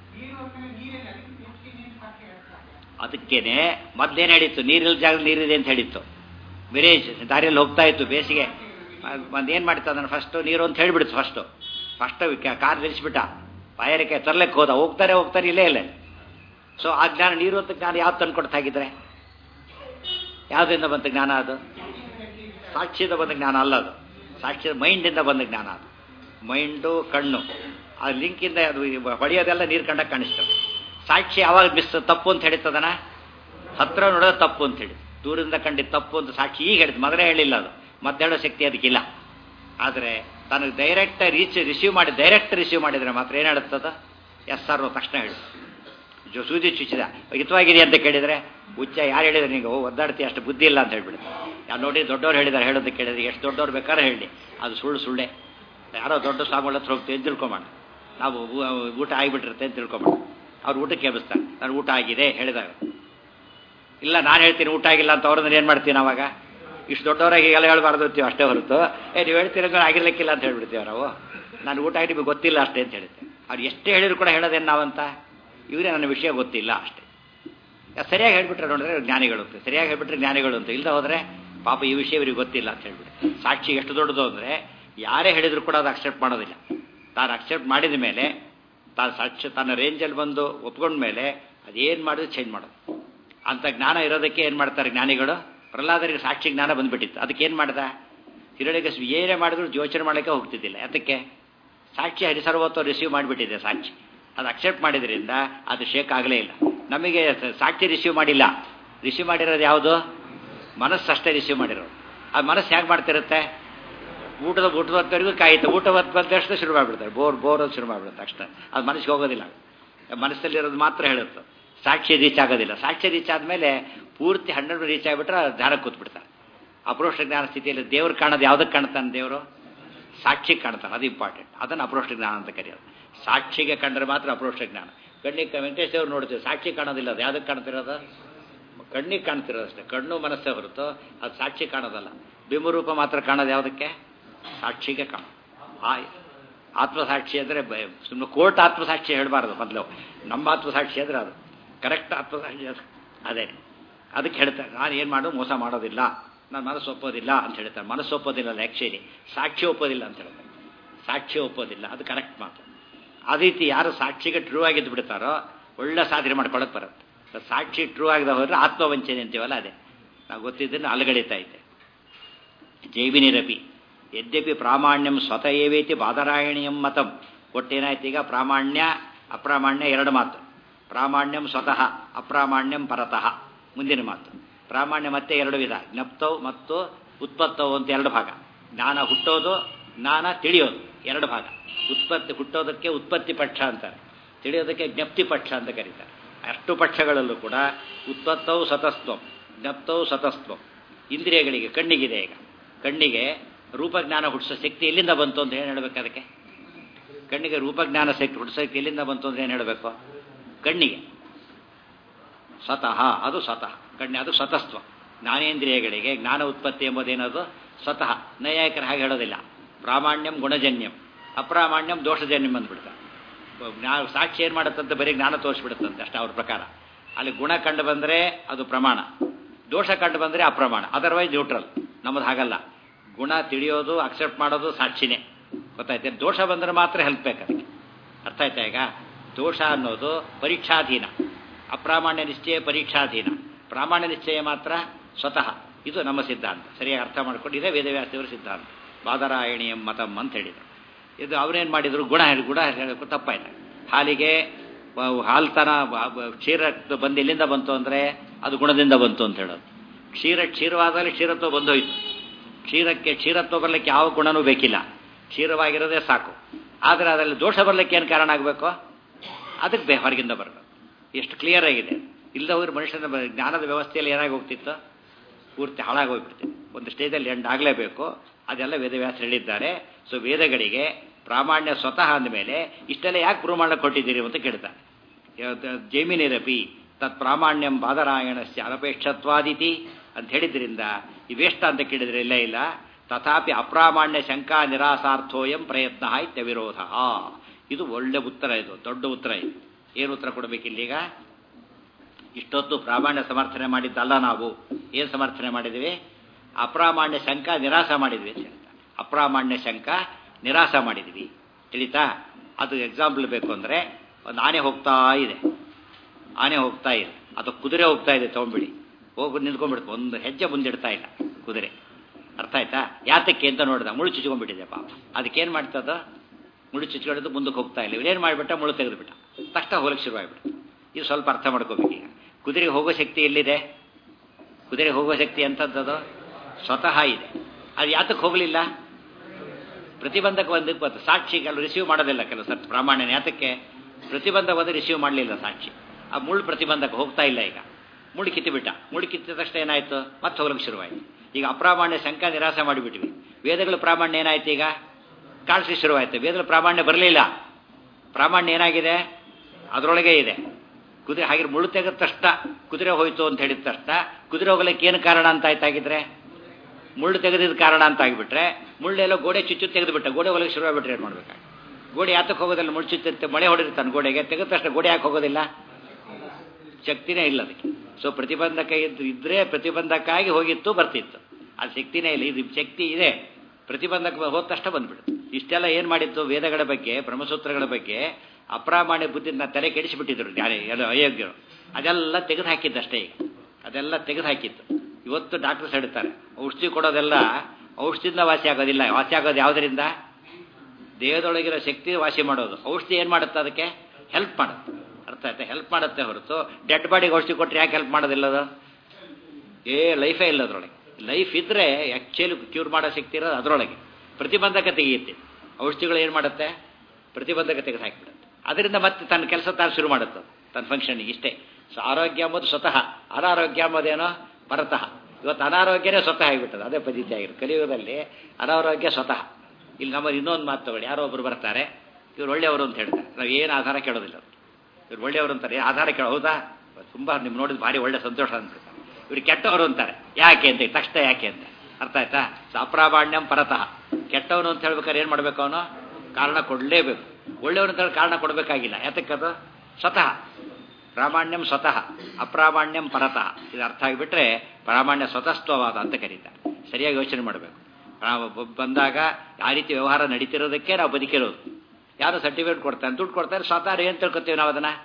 ಅದಕ್ಕೇನೆ ಮೊದ್ಲೇನು ಹೇಳಿತ್ತು ನೀರಿಲ್ಲ ಜಾಗ ನೀರಿದೆ ಅಂತ ಹೇಳಿತ್ತು ಬೇರೆ ದಾರಿಯಲ್ಲಿ ಹೋಗ್ತಾ ಇತ್ತು ಬೇಸಿಗೆ ಏನು ಮಾಡ್ತಾ ಅದನ್ನು ಫಸ್ಟು ನೀರು ಅಂತ ಹೇಳಿಬಿಡ್ತು ಫಸ್ಟು ಫಸ್ಟ್ ಕಾರ್ ನಿಲ್ಲಿಸ್ಬಿಟ್ಟ ಪಾಯರಿಕೆ ತರ್ಲಿಕ್ಕೆ ಹೋದ ಹೋಗ್ತಾರೆ ಹೋಗ್ತಾರೆ ಇಲ್ಲೇ ಇಲ್ಲೇ ಸೊ ಆ ಜ್ಞಾನ ನೀರು ಅಂತ ಜ್ಞಾನ ಯಾವ್ದು ತಂದು ಕೊಡ್ತಾ ಹಾಗಿದ್ರೆ ಯಾವುದರಿಂದ ಬಂತ ಜ್ಞಾನ ಅದು ಸಾಕ್ಷಿಯಿಂದ ಬಂದ ಜ್ಞಾನ ಅಲ್ಲ ಅದು ಸಾಕ್ಷಿ ಮೈಂಡಿಂದ ಬಂದ ಜ್ಞಾನ ಅದು ಮೈಂಡು ಕಣ್ಣು ಆ ಲಿಂಕಿಂದ ಅದು ಹೊಡೆಯೋದೆಲ್ಲ ನೀರು ಕಂಡಾಗ ಕಾಣಿಸ್ತದೆ ಸಾಕ್ಷಿ ಯಾವಾಗ ಮಿಸ್ ತಪ್ಪು ಅಂತ ಹೇಳಿತ್ತದನ ಹತ್ರ ನೋಡೋದು ತಪ್ಪು ಅಂತ ಹೇಳಿ ದೂರದಿಂದ ಕಂಡಿದ್ದು ತಪ್ಪು ಅಂತ ಸಾಕ್ಷಿ ಈಗ ಹೇಳಿದ್ದು ಮೊದಲೇ ಹೇಳಿಲ್ಲ ಅದು ಮತ್ತೆ ಹೇಳೋ ಶಕ್ತಿ ಅದಕ್ಕಿಲ್ಲ ಆದರೆ ತನಗೆ ಡೈರೆಕ್ಟ್ ರೀಚ್ ರಿಸೀವ್ ಮಾಡಿ ಡೈರೆಕ್ಟ್ ರಿಸೀವ್ ಮಾಡಿದರೆ ಮಾತ್ರ ಏನು ಹೇಳುತ್ತದ ಎಸ್ ಆರ್ ತಕ್ಷಣ ಹೇಳು ಜೊ ಸೂಜಿ ಚುಚ್ಚಿದ ಹಿತವಾಗಿದೆ ಅಂತ ಕೇಳಿದರೆ ಹುಚ್ಚ ಯಾರು ಹೇಳಿದ್ರೆ ನೀವು ಒದ್ದಾಡ್ತಿ ಅಷ್ಟು ಬುದ್ಧಿ ಇಲ್ಲ ಅಂತ ಹೇಳ್ಬಿಡಿ ಯಾರು ನೋಡಿ ದೊಡ್ಡವ್ರು ಹೇಳಿದ್ದಾರೆ ಹೇಳೋದು ಕೇಳಿದ್ರೆ ಎಷ್ಟು ದೊಡ್ಡವ್ರು ಬೇಕಾದ್ರೆ ಹೇಳಿ ಅದು ಸುಳ್ಳು ಸುಳ್ಳೆ ಯಾರೋ ದೊಡ್ಡ ಸ್ವಾಮಿಗಳ ಹತ್ರ ಹೋಗ್ತೀವಿ ಅಂತ ತಿಳ್ಕೊಂಬೋಣ ನಾವು ಊಟ ಆಗಿಬಿಟ್ಟಿರುತ್ತೆ ಅಂತ ತಿಳ್ಕೊಂಬೋಣ ಅವ್ರು ಊಟಕ್ಕೆ ಎಬ್ಬಿಸ್ತಾರೆ ನಾನು ಊಟ ಆಗಿದೆ ಹೇಳಿದಾಗ ಇಲ್ಲ ನಾನು ಹೇಳ್ತೀನಿ ಊಟ ಆಗಿಲ್ಲ ಅಂತ ಅವ್ರನ್ನ ಏನು ಮಾಡ್ತೀನಿ ಅವಾಗ ಇಷ್ಟು ದೊಡ್ಡವರಾಗಿ ಎಲ್ಲ ಹೇಳ್ಬಾರ್ದು ಅಂತೀವಿ ಅಷ್ಟೇ ಹೊರತು ಏ ನೀವು ಹೇಳ್ತೀರ ಆಗಿರ್ಲಿಕ್ಕಿಲ್ಲ ಅಂತ ಹೇಳ್ಬಿಡ್ತೀವಿ ನಾವು ನಾನು ಊಟ ಆಗಿ ನಿಮಗೆ ಗೊತ್ತಿಲ್ಲ ಅಷ್ಟೇ ಅಂತ ಹೇಳುತ್ತೆ ಅವ್ರು ಎಷ್ಟೇ ಹೇಳಿದ್ರು ಕೂಡ ಹೇಳೋದೇನು ನಾವಂತ ಇವರೇ ನನ್ನ ವಿಷಯ ಗೊತ್ತಿಲ್ಲ ಅಷ್ಟೇ ಸರಿಯಾಗಿ ಹೇಳ್ಬಿಟ್ರೆ ನೋಡಿದ್ರೆ ಜ್ಞಾನಿಗಳು ಅಂತ ಸರಿಯಾಗಿ ಹೇಳ್ಬಿಟ್ರೆ ಜ್ಞಾನಿಗಳು ಅಂತ ಇಲ್ಲದೆ ಹೋದರೆ ಪಾಪ ಈ ವಿಷಯ ಇವ್ರಿಗೆ ಗೊತ್ತಿಲ್ಲ ಅಂತ ಹೇಳ್ಬಿಟ್ಟು ಸಾಕ್ಷಿ ಎಷ್ಟು ದೊಡ್ಡದು ಅಂದರೆ ಯಾರೇ ಹೇಳಿದ್ರು ಕೂಡ ಅದು ಅಕ್ಸೆಪ್ಟ್ ಮಾಡೋದಿಲ್ಲ ತಾನು ಅಕ್ಸೆಪ್ಟ್ ಮಾಡಿದ ಮೇಲೆ ತಾನು ಸಾಕ್ಷಿ ತನ್ನ ರೇಂಜಲ್ಲಿ ಬಂದು ಒಪ್ಕೊಂಡ ಮೇಲೆ ಅದೇನು ಮಾಡಿದ್ರು ಚೇಂಜ್ ಮಾಡೋದು ಅಂಥ ಜ್ಞಾನ ಇರೋದಕ್ಕೆ ಏನು ಮಾಡ್ತಾರೆ ಜ್ಞಾನಿಗಳು ಪ್ರಹ್ಲಾದರಿಗೆ ಸಾಕ್ಷಿ ಜ್ಞಾನ ಬಂದ್ಬಿಟ್ಟಿತ್ತು ಅದಕ್ಕೆ ಏನು ಮಾಡ್ದ ಹಿರಣ್ಯಕಶಿಪು ಏನೇ ಮಾಡಿದ್ರು ಯೋಚನೆ ಮಾಡೋಕ್ಕೆ ಹೋಗ್ತಿದ್ದಿಲ್ಲ ಅದಕ್ಕೆ ಸಾಕ್ಷಿ ಹರಿಸರ್ವತ್ವ ರಿಸೀವ್ ಮಾಡಿಬಿಟ್ಟಿದೆ ಸಾಕ್ಷಿ ಅದು ಅಕ್ಸೆಪ್ಟ್ ಮಾಡಿದ್ರಿಂದ ಅದು ಶೇಕ್ ಆಗಲೇ ಇಲ್ಲ ನಮಗೆ ಸಾಕ್ಷಿ ರಿಸೀವ್ ಮಾಡಿಲ್ಲ ರಿಸೀವ್ ಮಾಡಿರೋದು ಯಾವುದು ಮನಸ್ಸು ಅಷ್ಟೇ ರಿಸೀವ್ ಮಾಡಿರೋದು ಆ ಮನಸ್ಸು ಹೇಗೆ ಮಾಡ್ತಿರುತ್ತೆ ಊಟದ ಊಟದ ಹೊತ್ತವರೆಗೂ ಕಾಯುತ್ತೆ ಊಟ ಹೊತ್ತು ಬಂದ ತಕ್ಷಣ ಶುರು ಮಾಡಿಬಿಡ್ತಾರೆ ಬೋರ್ ಬೋರ್ ಅಂತ ಶುರು ಮಾಡಿಬಿಡುತ್ತೆ ಅಷ್ಟೇ ಅದು ಮನಸ್ಸಿಗೆ ಹೋಗೋದಿಲ್ಲ ಮನಸ್ಸಲ್ಲಿರೋದು ಮಾತ್ರ ಹೇಳುತ್ತೆ ಸಾಕ್ಷಿ ರೀಚ್ ಆಗೋದಿಲ್ಲ ಸಾಕ್ಷಿ ರೀಚ್ ಆದಮೇಲೆ ಪೂರ್ತಿ ಹನ್ನೆರಡು ರೀಚ್ ಆಗಿಬಿಟ್ರೆ ಧ್ಯಾನಕ್ಕೆ ಕೂತ್ಬಿಡ್ತಾರೆ ಅಪ್ರೋಷ್ಟ ಜ್ಞಾನ ಸ್ಥಿತಿಯಲ್ಲಿ ದೇವ್ರು ಕಾಣೋದು ಯಾವುದಕ್ಕೆ ಕಾಣ್ತಾನೆ ದೇವರು ಸಾಕ್ಷಿಗೆ ಕಾಣ್ತಾನೆ ಅದು ಇಂಪಾರ್ಟೆಂಟ್ ಅದನ್ನು ಅಪ್ರೋಷ್ಟ ಜ್ಞಾನ ಅಂತ ಕರೆಯೋದು ಸಾಕ್ಷಿಗೆ ಕಂಡ್ರೆ ಮಾತ್ರ ಅಪ್ರೋಷ್ಟ ಜ್ಞಾನ ಕಣ್ಣಿಗೆ ವೆಂಕಟೇಶ್ ದೇವ್ರು ನೋಡ್ತೀವಿ ಸಾಕ್ಷಿ ಕಾಣೋದಿಲ್ಲ ಅದು ಯಾವುದಕ್ಕೆ ಕಾಣ್ತಿರೋದು ಕಣ್ಣಿಗೆ ಕಾಣ್ತಿರೋದು ಅಷ್ಟೇ ಕಣ್ಣು ಮನಸ್ಸೇ ಹೊರತು ಅದು ಸಾಕ್ಷಿ ಕಾಣೋದಲ್ಲ ಬಿಂಬರೂಪ ಮಾತ್ರ ಕಾಣೋದು ಯಾವುದಕ್ಕೆ ಸಾಕ್ಷಿಗೆ ಕಾಣ ಆ ಆತ್ಮಸಾಕ್ಷಿ ಅಂದರೆ ಸುಮ್ಮನೆ ಕೋರ್ಟ್ ಆತ್ಮಸಾಕ್ಷಿ ಹೇಳಬಾರ್ದು ಮೊದಲು ನಮ್ಮ ಆತ್ಮಸಾಕ್ಷಿ ಅಂದರೆ ಅದು ಕರೆಕ್ಟ್ ಆತ್ಮಸಾಕ್ಷಿ ಅದು ಅದೇ ಅದಕ್ಕೆ ಹೇಳ್ತಾರೆ ನಾನು ಏನು ಮಾಡು ಮೋಸ ಮಾಡೋದಿಲ್ಲ ನಾನು ಮನಸ್ಸು ಒಪ್ಪೋದಿಲ್ಲ ಅಂತ ಹೇಳ್ತಾರೆ ಮನಸ್ಸು ಒಪ್ಪೋದಿಲ್ಲ ಅಲ್ಲ ಆ್ಯಕ್ಚುಲಿ ಸಾಕ್ಷಿ ಒಪ್ಪೋದಿಲ್ಲ ಅಂತ ಹೇಳ್ತಾರೆ ಸಾಕ್ಷಿ ಒಪ್ಪೋದಿಲ್ಲ ಅದು ಕರೆಕ್ಟ್ ಮಾತು ಆ ರೀತಿ ಯಾರು ಸಾಕ್ಷಿಗೆ ಟ್ರೂ ಆಗಿದ್ದು ಬಿಡ್ತಾರೋ ಒಳ್ಳೆ ಸಾಧನೆ ಮಾಡ್ಕೊಳಕ್ಕೆ ಬರುತ್ತೆ ಸಾಕ್ಷಿ ಟ್ರೂ ಆಗದ ಹೋದ್ರೆ ಆತ್ಮವಂಚನೆ ಅಂತೀವಲ್ಲ ಅದೇ ನಾವು ಗೊತ್ತಿದ್ದನ್ನು ಅಲಗಡಿತಾ ಇದ್ದೆ ಜೈವಿನಿರಪಿ ಯದ್ಯಪಿ ಪ್ರಾಮಾಣ್ಯಂ ಸ್ವತಃ ಏವೇತಿ ಬಾದರಾಯಣಿಯಂ ಮತಂ ಒಟ್ಟೇನಾಯ್ತು ಈಗ ಪ್ರಾಮಾಣ್ಯ ಅಪ್ರಾಮಾಣ್ಯ ಎರಡು ಮಾತು ಪ್ರಾಮಾಣ್ಯಂ ಸ್ವತಃ ಅಪ್ರಾಮಾಣ್ಯಂ ಪರತಃ ಮುಂದಿನ ಮಾತು ಪ್ರಾಮಾಣ್ಯ ಮತ್ತೆ ಎರಡು ವಿಧ ಜ್ಞಪ್ತವ್ ಮತ್ತು ಉತ್ಪತ್ತವು ಅಂತ ಎರಡು ಭಾಗ ಜ್ಞಾನ ಹುಟ್ಟೋದು ಜ್ಞಾನ ತಿಳಿಯೋದು ಎರಡು ಭಾಗ ಉತ್ಪತ್ತಿ ಹುಟ್ಟೋದಕ್ಕೆ ಉತ್ಪತ್ತಿ ಪಕ್ಷ ಅಂತಾರೆ ತಿಳಿಯೋದಕ್ಕೆ ಜ್ಞಪ್ತಿ ಪಕ್ಷ ಅಂತ ಕರೀತಾರೆ ಅಷ್ಟು ಪಕ್ಷಗಳಲ್ಲೂ ಕೂಡ ಉತ್ಪತ್ತವು ಸತಸ್ತ್ವಂ ಜ್ಞಪ್ತವು ಸತಸ್ತ್ವಂ ಇಂದ್ರಿಯಗಳಿಗೆ ಕಣ್ಣಿಗಿದೆ ಈಗ ಕಣ್ಣಿಗೆ ರೂಪಜ್ಞಾನ ಹುಟ್ಟಿಸೋ ಶಕ್ತಿ ಎಲ್ಲಿಂದ ಬಂತು ಅಂತ ಏನು ಹೇಳಬೇಕು ಅದಕ್ಕೆ ಕಣ್ಣಿಗೆ ರೂಪಜ್ಞಾನ ಶಕ್ತಿ ಹುಟ್ಟಿಸೋ ಶಕ್ತಿ ಎಲ್ಲಿಂದ ಬಂತು ಅಂತ ಏನು ಹೇಳಬೇಕು ಕಣ್ಣಿಗೆ ಸ್ವತಃ ಅದು ಸ್ವತಃ ಕಣ್ಣಿ ಅದು ಸ್ವತಸ್ತ್ವ ಜ್ಞಾನೇಂದ್ರಿಯಗಳಿಗೆ ಜ್ಞಾನ ಉತ್ಪತ್ತಿ ಎಂಬುದೇನದು ಸ್ವತಃ ನೈಯಾಯಿಕರು ಹಾಗೆ ಹೇಳೋದಿಲ್ಲ ಪ್ರಾಮಾಣ್ಯಂ ಗುಣಜನ್ಯಂ ಅಪ್ರಾಮಾಣ್ಯಂ ದೋಷಜನ್ಯಂ ಅಂದ್ಬಿಡ್ತಾರೆ ಜ್ಞಾ ಸಾಕ್ಷಿ ಏನು ಮಾಡುತ್ತಂತೆ ಬರೀ ಜ್ಞಾನ ತೋರಿಸ್ಬಿಡುತ್ತಂತೆ ಅಷ್ಟೇ ಅವ್ರ ಪ್ರಕಾರ ಅಲ್ಲಿ ಗುಣ ಕಂಡು ಬಂದರೆ ಅದು ಪ್ರಮಾಣ ದೋಷ ಕಂಡು ಬಂದರೆ ಅಪ್ರಮಾಣ ಅದರ್ವೈಸ್ ನ್ಯೂಟ್ರಲ್ ನಮ್ಮದು ಹಾಗಲ್ಲ ಗುಣ ತಿಳಿಯೋದು ಅಕ್ಸೆಪ್ಟ್ ಮಾಡೋದು ಸಾಕ್ಷಿನೇ ಗೊತ್ತಾಯ್ತೆ ದೋಷ ಬಂದರೆ ಮಾತ್ರ ಹೆಲ್ಪ್ ಬೇಕು ಅದಕ್ಕೆ ಅರ್ಥ ಆಯ್ತಾ ಈಗ ದೋಷ ಅನ್ನೋದು ಪರೀಕ್ಷಾಧೀನ ಅಪ್ರಾಮಾಣ್ಯ ನಿಶ್ಚಯ ಪರೀಕ್ಷಾಧೀನ ಪ್ರಾಮಾಣ್ಯ ನಿಶ್ಚಯ ಮಾತ್ರ ಸ್ವತಃ ಇದು ನಮ್ಮ ಸಿದ್ಧಾಂತ ಸರಿಯಾಗಿ ಅರ್ಥ ಮಾಡ್ಕೊಂಡು ಇದೇ ವೇದವ್ಯಾಸದೇವರ ಸಿದ್ಧಾಂತ ಬಾದರಾಯಣಿಯಂ ಮತಂ ಅಂತ ಹೇಳಿದರು ಇದು ಅವರೇನು ಮಾಡಿದರು ಗುಣ ಹೇಳಿ ಗುಣ ಹೇಳಬೇಕು ತಪ್ಪಾಯ್ತು ಹಾಲಿಗೆ ಹಾಲ್ತನ ಕ್ಷೀರ ಬಂದು ಎಲ್ಲಿಂದ ಬಂತು ಅಂದರೆ ಅದು ಗುಣದಿಂದ ಬಂತು ಅಂತ ಹೇಳೋದು ಕ್ಷೀರ ಕ್ಷೀರವಾದಲ್ಲಿ ಕ್ಷೀರತ್ವ ಬಂದೋಯ್ತು ಕ್ಷೀರಕ್ಕೆ ಕ್ಷೀರತ್ವ ಬರಲಿಕ್ಕೆ ಯಾವ ಗುಣನೂ ಬೇಕಿಲ್ಲ ಕ್ಷೀರವಾಗಿರೋದೇ ಸಾಕು ಆದರೆ ಅದರಲ್ಲಿ ದೋಷ ಬರಲಿಕ್ಕೆ ಏನು ಕಾರಣ ಆಗಬೇಕು ಅದಕ್ಕೆ ಬೇ ಹೊರಗಿಂದ ಬರಬೇಕು ಎಷ್ಟು ಕ್ಲಿಯರ್ ಆಗಿದೆ ಇಲ್ಲದ ಹೋದ್ರೆ ಮನುಷ್ಯನ ಜ್ಞಾನದ ವ್ಯವಸ್ಥೆಯಲ್ಲಿ ಏನಾಗಿ ಹೋಗ್ತಿತ್ತು ಪೂರ್ತಿ ಹಾಳಾಗಿ ಹೋಗ್ಬಿಡ್ತಿತ್ತು ಒಂದು ಸ್ಟೇಜಲ್ಲಿ ಎಂಡ್ ಆಗಲೇಬೇಕು ಅದೆಲ್ಲ ವೇದವ್ಯಾಸ ಹೇಳಿದ್ದಾರೆ ಸೊ ವೇದಗಳಿಗೆ ಪ್ರಾಮಾಣ್ಯ ಸ್ವತಃ ಅಂದಮೇಲೆ ಇಷ್ಟೆಲ್ಲ ಯಾಕೆ ಪ್ರಮಾಣ ಕೊಟ್ಟಿದ್ದೀರಿ ಅಂತ ಕೇಳ್ತಾರೆ ಜೈಮಿನಿರಪಿ ತತ್ ಪ್ರಾಮಾಣ್ಯಂ ಬಾದರಾಯಣಸ್ಯ ಅನಪೇಕ್ಷತ್ವಾದಿತಿ ಅಂತ ಹೇಳಿದ್ರಿಂದ ಇವೆಷ್ಟ ಅಂತ ಕೇಳಿದ್ರೆ ಇಲ್ಲ ಇಲ್ಲ ತಥಾಪಿ ಅಪ್ರಾಮಾಣ್ಯ ಶಂಕಾ ನಿರಾಸಾರ್ಥೋಯಂ ಪ್ರಯತ್ನ ಇತ್ಯ ವಿರೋಧ ಇದು ಒಳ್ಳೆ ಉತ್ತರ ಇದು ದೊಡ್ಡ ಉತ್ತರ ಇದು ಏನು ಉತ್ತರ ಕೊಡಬೇಕಿಲ್ಲೀಗ ಇಷ್ಟೊತ್ತು ಪ್ರಾಮಾಣ್ಯ ಸಮರ್ಥನೆ ಮಾಡಿದ್ದಲ್ಲ ನಾವು ಏನು ಸಮರ್ಥನೆ ಮಾಡಿದ್ವಿ ಅಪ್ರಾಮಾಣ್ಯ ಶಂಕ ನಿರಾಸ ಮಾಡಿದ್ವಿ ಅಂತ ಹೇಳ್ತಾರೆ ಅಪ್ರಾಮಾಣ್ಯ ಶಂಕ ನಿರಾಸ ಮಾಡಿದ್ವಿ ತಿಳಿತಾ ಅದು ಎಕ್ಸಾಂಪಲ್ ಬೇಕು ಅಂದರೆ ಒಂದು ಆನೆ ಹೋಗ್ತಾ ಇದೆ ಆನೆ ಹೋಗ್ತಾ ಇದೆ ಅದು ಕುದುರೆ ಹೋಗ್ತಾ ಇದೆ ತೊಗೊಂಬಿಡಿ ಹೋಗಿ ನಿಂತ್ಕೊಂಡ್ಬಿಡ್ತು ಒಂದು ಹೆಜ್ಜೆ ಮುಂದಿಡ್ತಾ ಇಲ್ಲ ಕುದುರೆ ಅರ್ಥ ಆಯ್ತಾ ಯಾತಕ್ಕೆ ಅಂತ ನೋಡಿದ ಮುಳು ಚುಚ್ಕೊಂಡ್ಬಿಟ್ಟಿದೆ ಪಾಪ ಅದಕ್ಕೇನು ಮಾಡ್ತದ ಮುಳು ಚುಚ್ಕೊಂಡಿದ್ದು ಮುಂದಕ್ಕೆ ಹೋಗ್ತಾ ಇಲ್ಲ ಇವನೇನು ಮಾಡಿಬಿಟ್ಟ ಮುಳು ತೆಗೆದುಬಿಟ್ಟ ತಕ್ಷಣ ಹೋಗಕ್ಕೆ ಶುರುವಾಗ್ಬಿಟ್ಟು ಇದು ಸ್ವಲ್ಪ ಅರ್ಥ ಮಾಡ್ಕೋಬೇಕು ಈಗ ಕುದುರೆಗೆ ಹೋಗೋ ಶಕ್ತಿ ಎಲ್ಲಿದೆ ಕುದುರೆ ಹೋಗೋ ಶಕ್ತಿ ಎಂಥದ್ದು ಸ್ವತಃ ಇದೆ ಅದು ಯಾತಕ್ಕೆ ಹೋಗಲಿಲ್ಲ ಪ್ರತಿಬಂಧಕ ಒಂದಕ್ಕೆ ಬಂತು ಸಾಕ್ಷಿ ಕೆಲವು ರಿಸೀವ್ ಮಾಡೋದಿಲ್ಲ ಕೆಲವು ಸರ್ ಪ್ರಾಮಾಣ್ಯನ ಯಾತಕ್ಕೆ ಪ್ರತಿಬಂಧಕ ಬಂದು ರಿಸೀವ್ ಮಾಡಲಿಲ್ಲ ಸಾಕ್ಷಿ ಆ ಮುಳ್ಳು ಪ್ರತಿಬಂಧಕ ಹೋಗ್ತಾ ಇಲ್ಲ ಈಗ ಮುಳ್ಳು ಕಿತ್ತಿಬಿಟ್ಟ ಮುಳ್ಳು ಕಿತ್ತಿದ ತಕ್ಷಣ ಏನಾಯಿತು ಮತ್ತೆ ಹೋಗ್ಲಿಕ್ಕೆ ಶುರುವಾಯಿತು ಈಗ ಅಪ್ರಾಮಾಣ್ಯ ಶಂಕ ನಿರಾಸ ಮಾಡಿಬಿಟ್ವಿ ವೇದಗಳ ಪ್ರಾಮಾಣ್ಯ ಏನಾಯ್ತು ಈಗ ಕಾಣಿಸ್ಲಿಕ್ಕೆ ಶುರುವಾಯಿತು ವೇದಗಳ ಪ್ರಾಮಾಣ್ಯ ಬರಲಿಲ್ಲ ಪ್ರಾಮಾಣ್ಯ ಏನಾಗಿದೆ ಅದರೊಳಗೆ ಇದೆ ಕುದುರೆ ಹಾಗೆ ಮುಳ್ಳು ತೆಗೆದ ತಕ್ಷಣ ಕುದುರೆ ಹೋಯ್ತು ಅಂತ ಹೇಳಿದ ತಕ್ಷಣ ಕುದುರೆ ಹೋಗ್ಲಿಕ್ಕೆ ಏನು ಕಾರಣ ಅಂತ ಆಯ್ತಾಗಿದ್ರೆ ಮುಳ್ಳು ತೆಗೆದಿದ್ದ ಕಾರಣ ಅಂತ ಆಗಿಬಿಟ್ರೆ ಮುಳ್ಳೆಲ್ಲೋ ಗೋಡೆ ಚುಚ್ಚು ತೆಗೆದುಬಿಟ್ಟ ಗೋಡೆ ಒಳಗೆ ಶುರುವಾಗ್ಬಿಟ್ರೆ ಏನು ಮಾಡ್ಬೇಕು ಗೋಡೆ ಯಾತಕ್ಕೆ ಹೋಗೋದಿಲ್ಲ ಮುಳ್ಳು ಚುಚ್ಚಿರುತ್ತೆ ಮಳೆ ಹೊಡಿರ್ತಾನೆ ಗೋಡೆಗೆ ತೆಗೆದ ತಕ್ಷಣ ಗೋಡೆ ಯಾಕೆ ಹೋಗೋದಿಲ್ಲ ಶಕ್ತಿನೇ ಇಲ್ಲ ಅದಕ್ಕೆ ಸೊ ಪ್ರತಿಬಂಧಕ ಇದ್ದು ಇದ್ರೆ ಪ್ರತಿಬಂಧಕ್ಕಾಗಿ ಹೋಗಿತ್ತು ಬರ್ತಿತ್ತು ಅದು ಶಕ್ತಿನೇ ಇಲ್ಲ ಇದು ಶಕ್ತಿ ಇದೆ ಪ್ರತಿಬಂಧಕ ಹೋದ ತಕ್ಷಣ ಬಂದ್ಬಿಡುತ್ತೆ ಇಷ್ಟೆಲ್ಲ ಏನು ಮಾಡಿತ್ತು ವೇದಗಳ ಬಗ್ಗೆ ಬ್ರಹ್ಮಸೂತ್ರಗಳ ಬಗ್ಗೆ ಅಪ್ರಾಮಾಣ್ಯ ಬುದ್ಧಿನ ತಲೆ ಕೆಡಿಸಿಬಿಟ್ಟಿದ್ರು ಯಾರೇ ಎಲ್ಲ ಅಯೋಗ್ಯರು ಅದೆಲ್ಲ ತೆಗೆದು ಹಾಕಿದ್ದಷ್ಟೇ ಈಗ ಅದೆಲ್ಲ ತೆಗೆದು ಹಾಕಿತ್ತು ಇವತ್ತು ಡಾಕ್ಟರ್ಸ್ ಹೇಳ್ತಾರೆ ಔಷಧಿ ಕೊಡೋದೆಲ್ಲ ಔಷಧಿಯಿಂದ ವಾಸಿ ಆಗೋದಿಲ್ಲ ವಾಸಿ ಆಗೋದು ಯಾವುದರಿಂದ ದೇಹದೊಳಗಿರೋ ಶಕ್ತಿ ವಾಸಿ ಮಾಡೋದು ಔಷಧಿ ಏನು ಮಾಡುತ್ತೆ ಅದಕ್ಕೆ ಹೆಲ್ಪ್ ಮಾಡುತ್ತೆ ಅರ್ಥ ಆಯ್ತಾ ಹೆಲ್ಪ್ ಮಾಡುತ್ತೆ ಹೊರತು ಡೆಡ್ ಬಾಡಿಗೆ ಔಷಧಿ ಕೊಟ್ಟರೆ ಯಾಕೆ ಹೆಲ್ಪ್ ಮಾಡೋದಿಲ್ಲ ಅದು ಏ ಲೈಫೇ ಇಲ್ಲ ಅದರೊಳಗೆ ಲೈಫ್ ಇದ್ದರೆ ಆ್ಯಕ್ಚುಲಿ ಕ್ಯೂರ್ ಮಾಡೋ ಶಕ್ತಿ ಇರೋದು ಅದರೊಳಗೆ ಪ್ರತಿಬಂಧಕ ತೆಗೆಯುತ್ತೆ ಔಷಧಿಗಳು ಏನು ಮಾಡುತ್ತೆ ಪ್ರತಿಬಂಧಕ ತೆಗೆದು ಹಾಕಿಬಿಡುತ್ತೆ ಅದರಿಂದ ಮತ್ತೆ ತನ್ನ ಕೆಲಸ ತಾನು ಶುರು ಮಾಡುತ್ತೆ ತನ್ನ ಫಂಕ್ಷನ್ಗೆ ಇಷ್ಟೇ ಸೊ ಆರೋಗ್ಯ ಎಂಬುದು ಸ್ವತಃ ಅನಾರೋಗ್ಯ ಎಂಬುದೇನೋ ಪರತಃ ಇವತ್ತು ಅನಾರೋಗ್ಯನೇ ಸ್ವತಃ ಆಗಿಬಿಟ್ಟது ಅದೇ ಪದ್ಧತಿ ಆಗಿರುತ್ತೆ ಕಲಿಯುಗದಲ್ಲಿ ಅನಾರೋಗ್ಯ ಸ್ವತಃ ಇಲ್ಲಿ ನಮ್ಮಲ್ಲಿ ಇನ್ನೊಂದು ಮಾತು ತಗೊಳ್ಳಿ ಯಾರೋ ಒಬ್ರು ಬರ್ತಾರೆ ಇವ್ರು ಒಳ್ಳೆಯವರು ಅಂತ ಹೇಳ್ತಾರೆ ನಾವು ಏನು ಆಧಾರ ಕೇಳೋದಿಲ್ಲ ಇವ್ರು ಒಳ್ಳೆಯವರು ಅಂತಾರೆ ಆಧಾರ ಕೇಳೋ ಹೌದಾ ತುಂಬ ನಿಮ್ಮ ನೋಡಿದ ಭಾರಿ ಒಳ್ಳೆ ಸಂತೋಷ ಅಂದ್ಬಿಡ್ತಾರೆ ಇವ್ರು ಕೆಟ್ಟವರು ಅಂತಾರೆ ಯಾಕೆ ಅಂತ ತಕ್ಷಣ ಯಾಕೆ ಅಂತ ಅರ್ಥ ಆಯ್ತಾ ಸಾಪ್ರಾಮಾಣ್ಯಂ ಪರತಃ ಕೆಟ್ಟವನು ಅಂತ ಹೇಳ್ಬೇಕಾದ್ರೆ ಏನು ಮಾಡಬೇಕು ಅವನು ಕಾರಣ ಕೊಡಲೇಬೇಕು ಒಳ್ಳೆಯವನು ಅಂತ ಹೇಳಿ ಕಾರಣ ಕೊಡಬೇಕಾಗಿಲ್ಲ ಯಾತಕ್ಕದು ಸ್ವತಃ ಪ್ರಾಮಾಣ್ಯಂ ಸ್ವತಃ ಅಪ್ರಾಮಾಣ್ಯಂ ಪರತಃ ಇದು ಅರ್ಥ ಆಗಿಬಿಟ್ರೆ ಪ್ರಾಮಾಣ್ಯ ಸ್ವತಃತ್ವವಾದ ಅಂತ ಕರೀತಾರೆ ಸರಿಯಾಗಿ ಯೋಚನೆ ಮಾಡಬೇಕು ನಾವು ಬಂದಾಗ ಆ ರೀತಿ ವ್ಯವಹಾರ ನಡೀತಿರೋದಕ್ಕೆ ನಾವು ಬದುಕಿರೋದು ಯಾರು ಸರ್ಟಿಫಿಕೇಟ್ ಕೊಡ್ತಾರೆ ದುಡ್ಡು ಕೊಡ್ತಾರೆ ಸ್ವತಃ ಏನು ತಿಳ್ಕೊತೀವಿ ನಾವು ಅದನ್ನು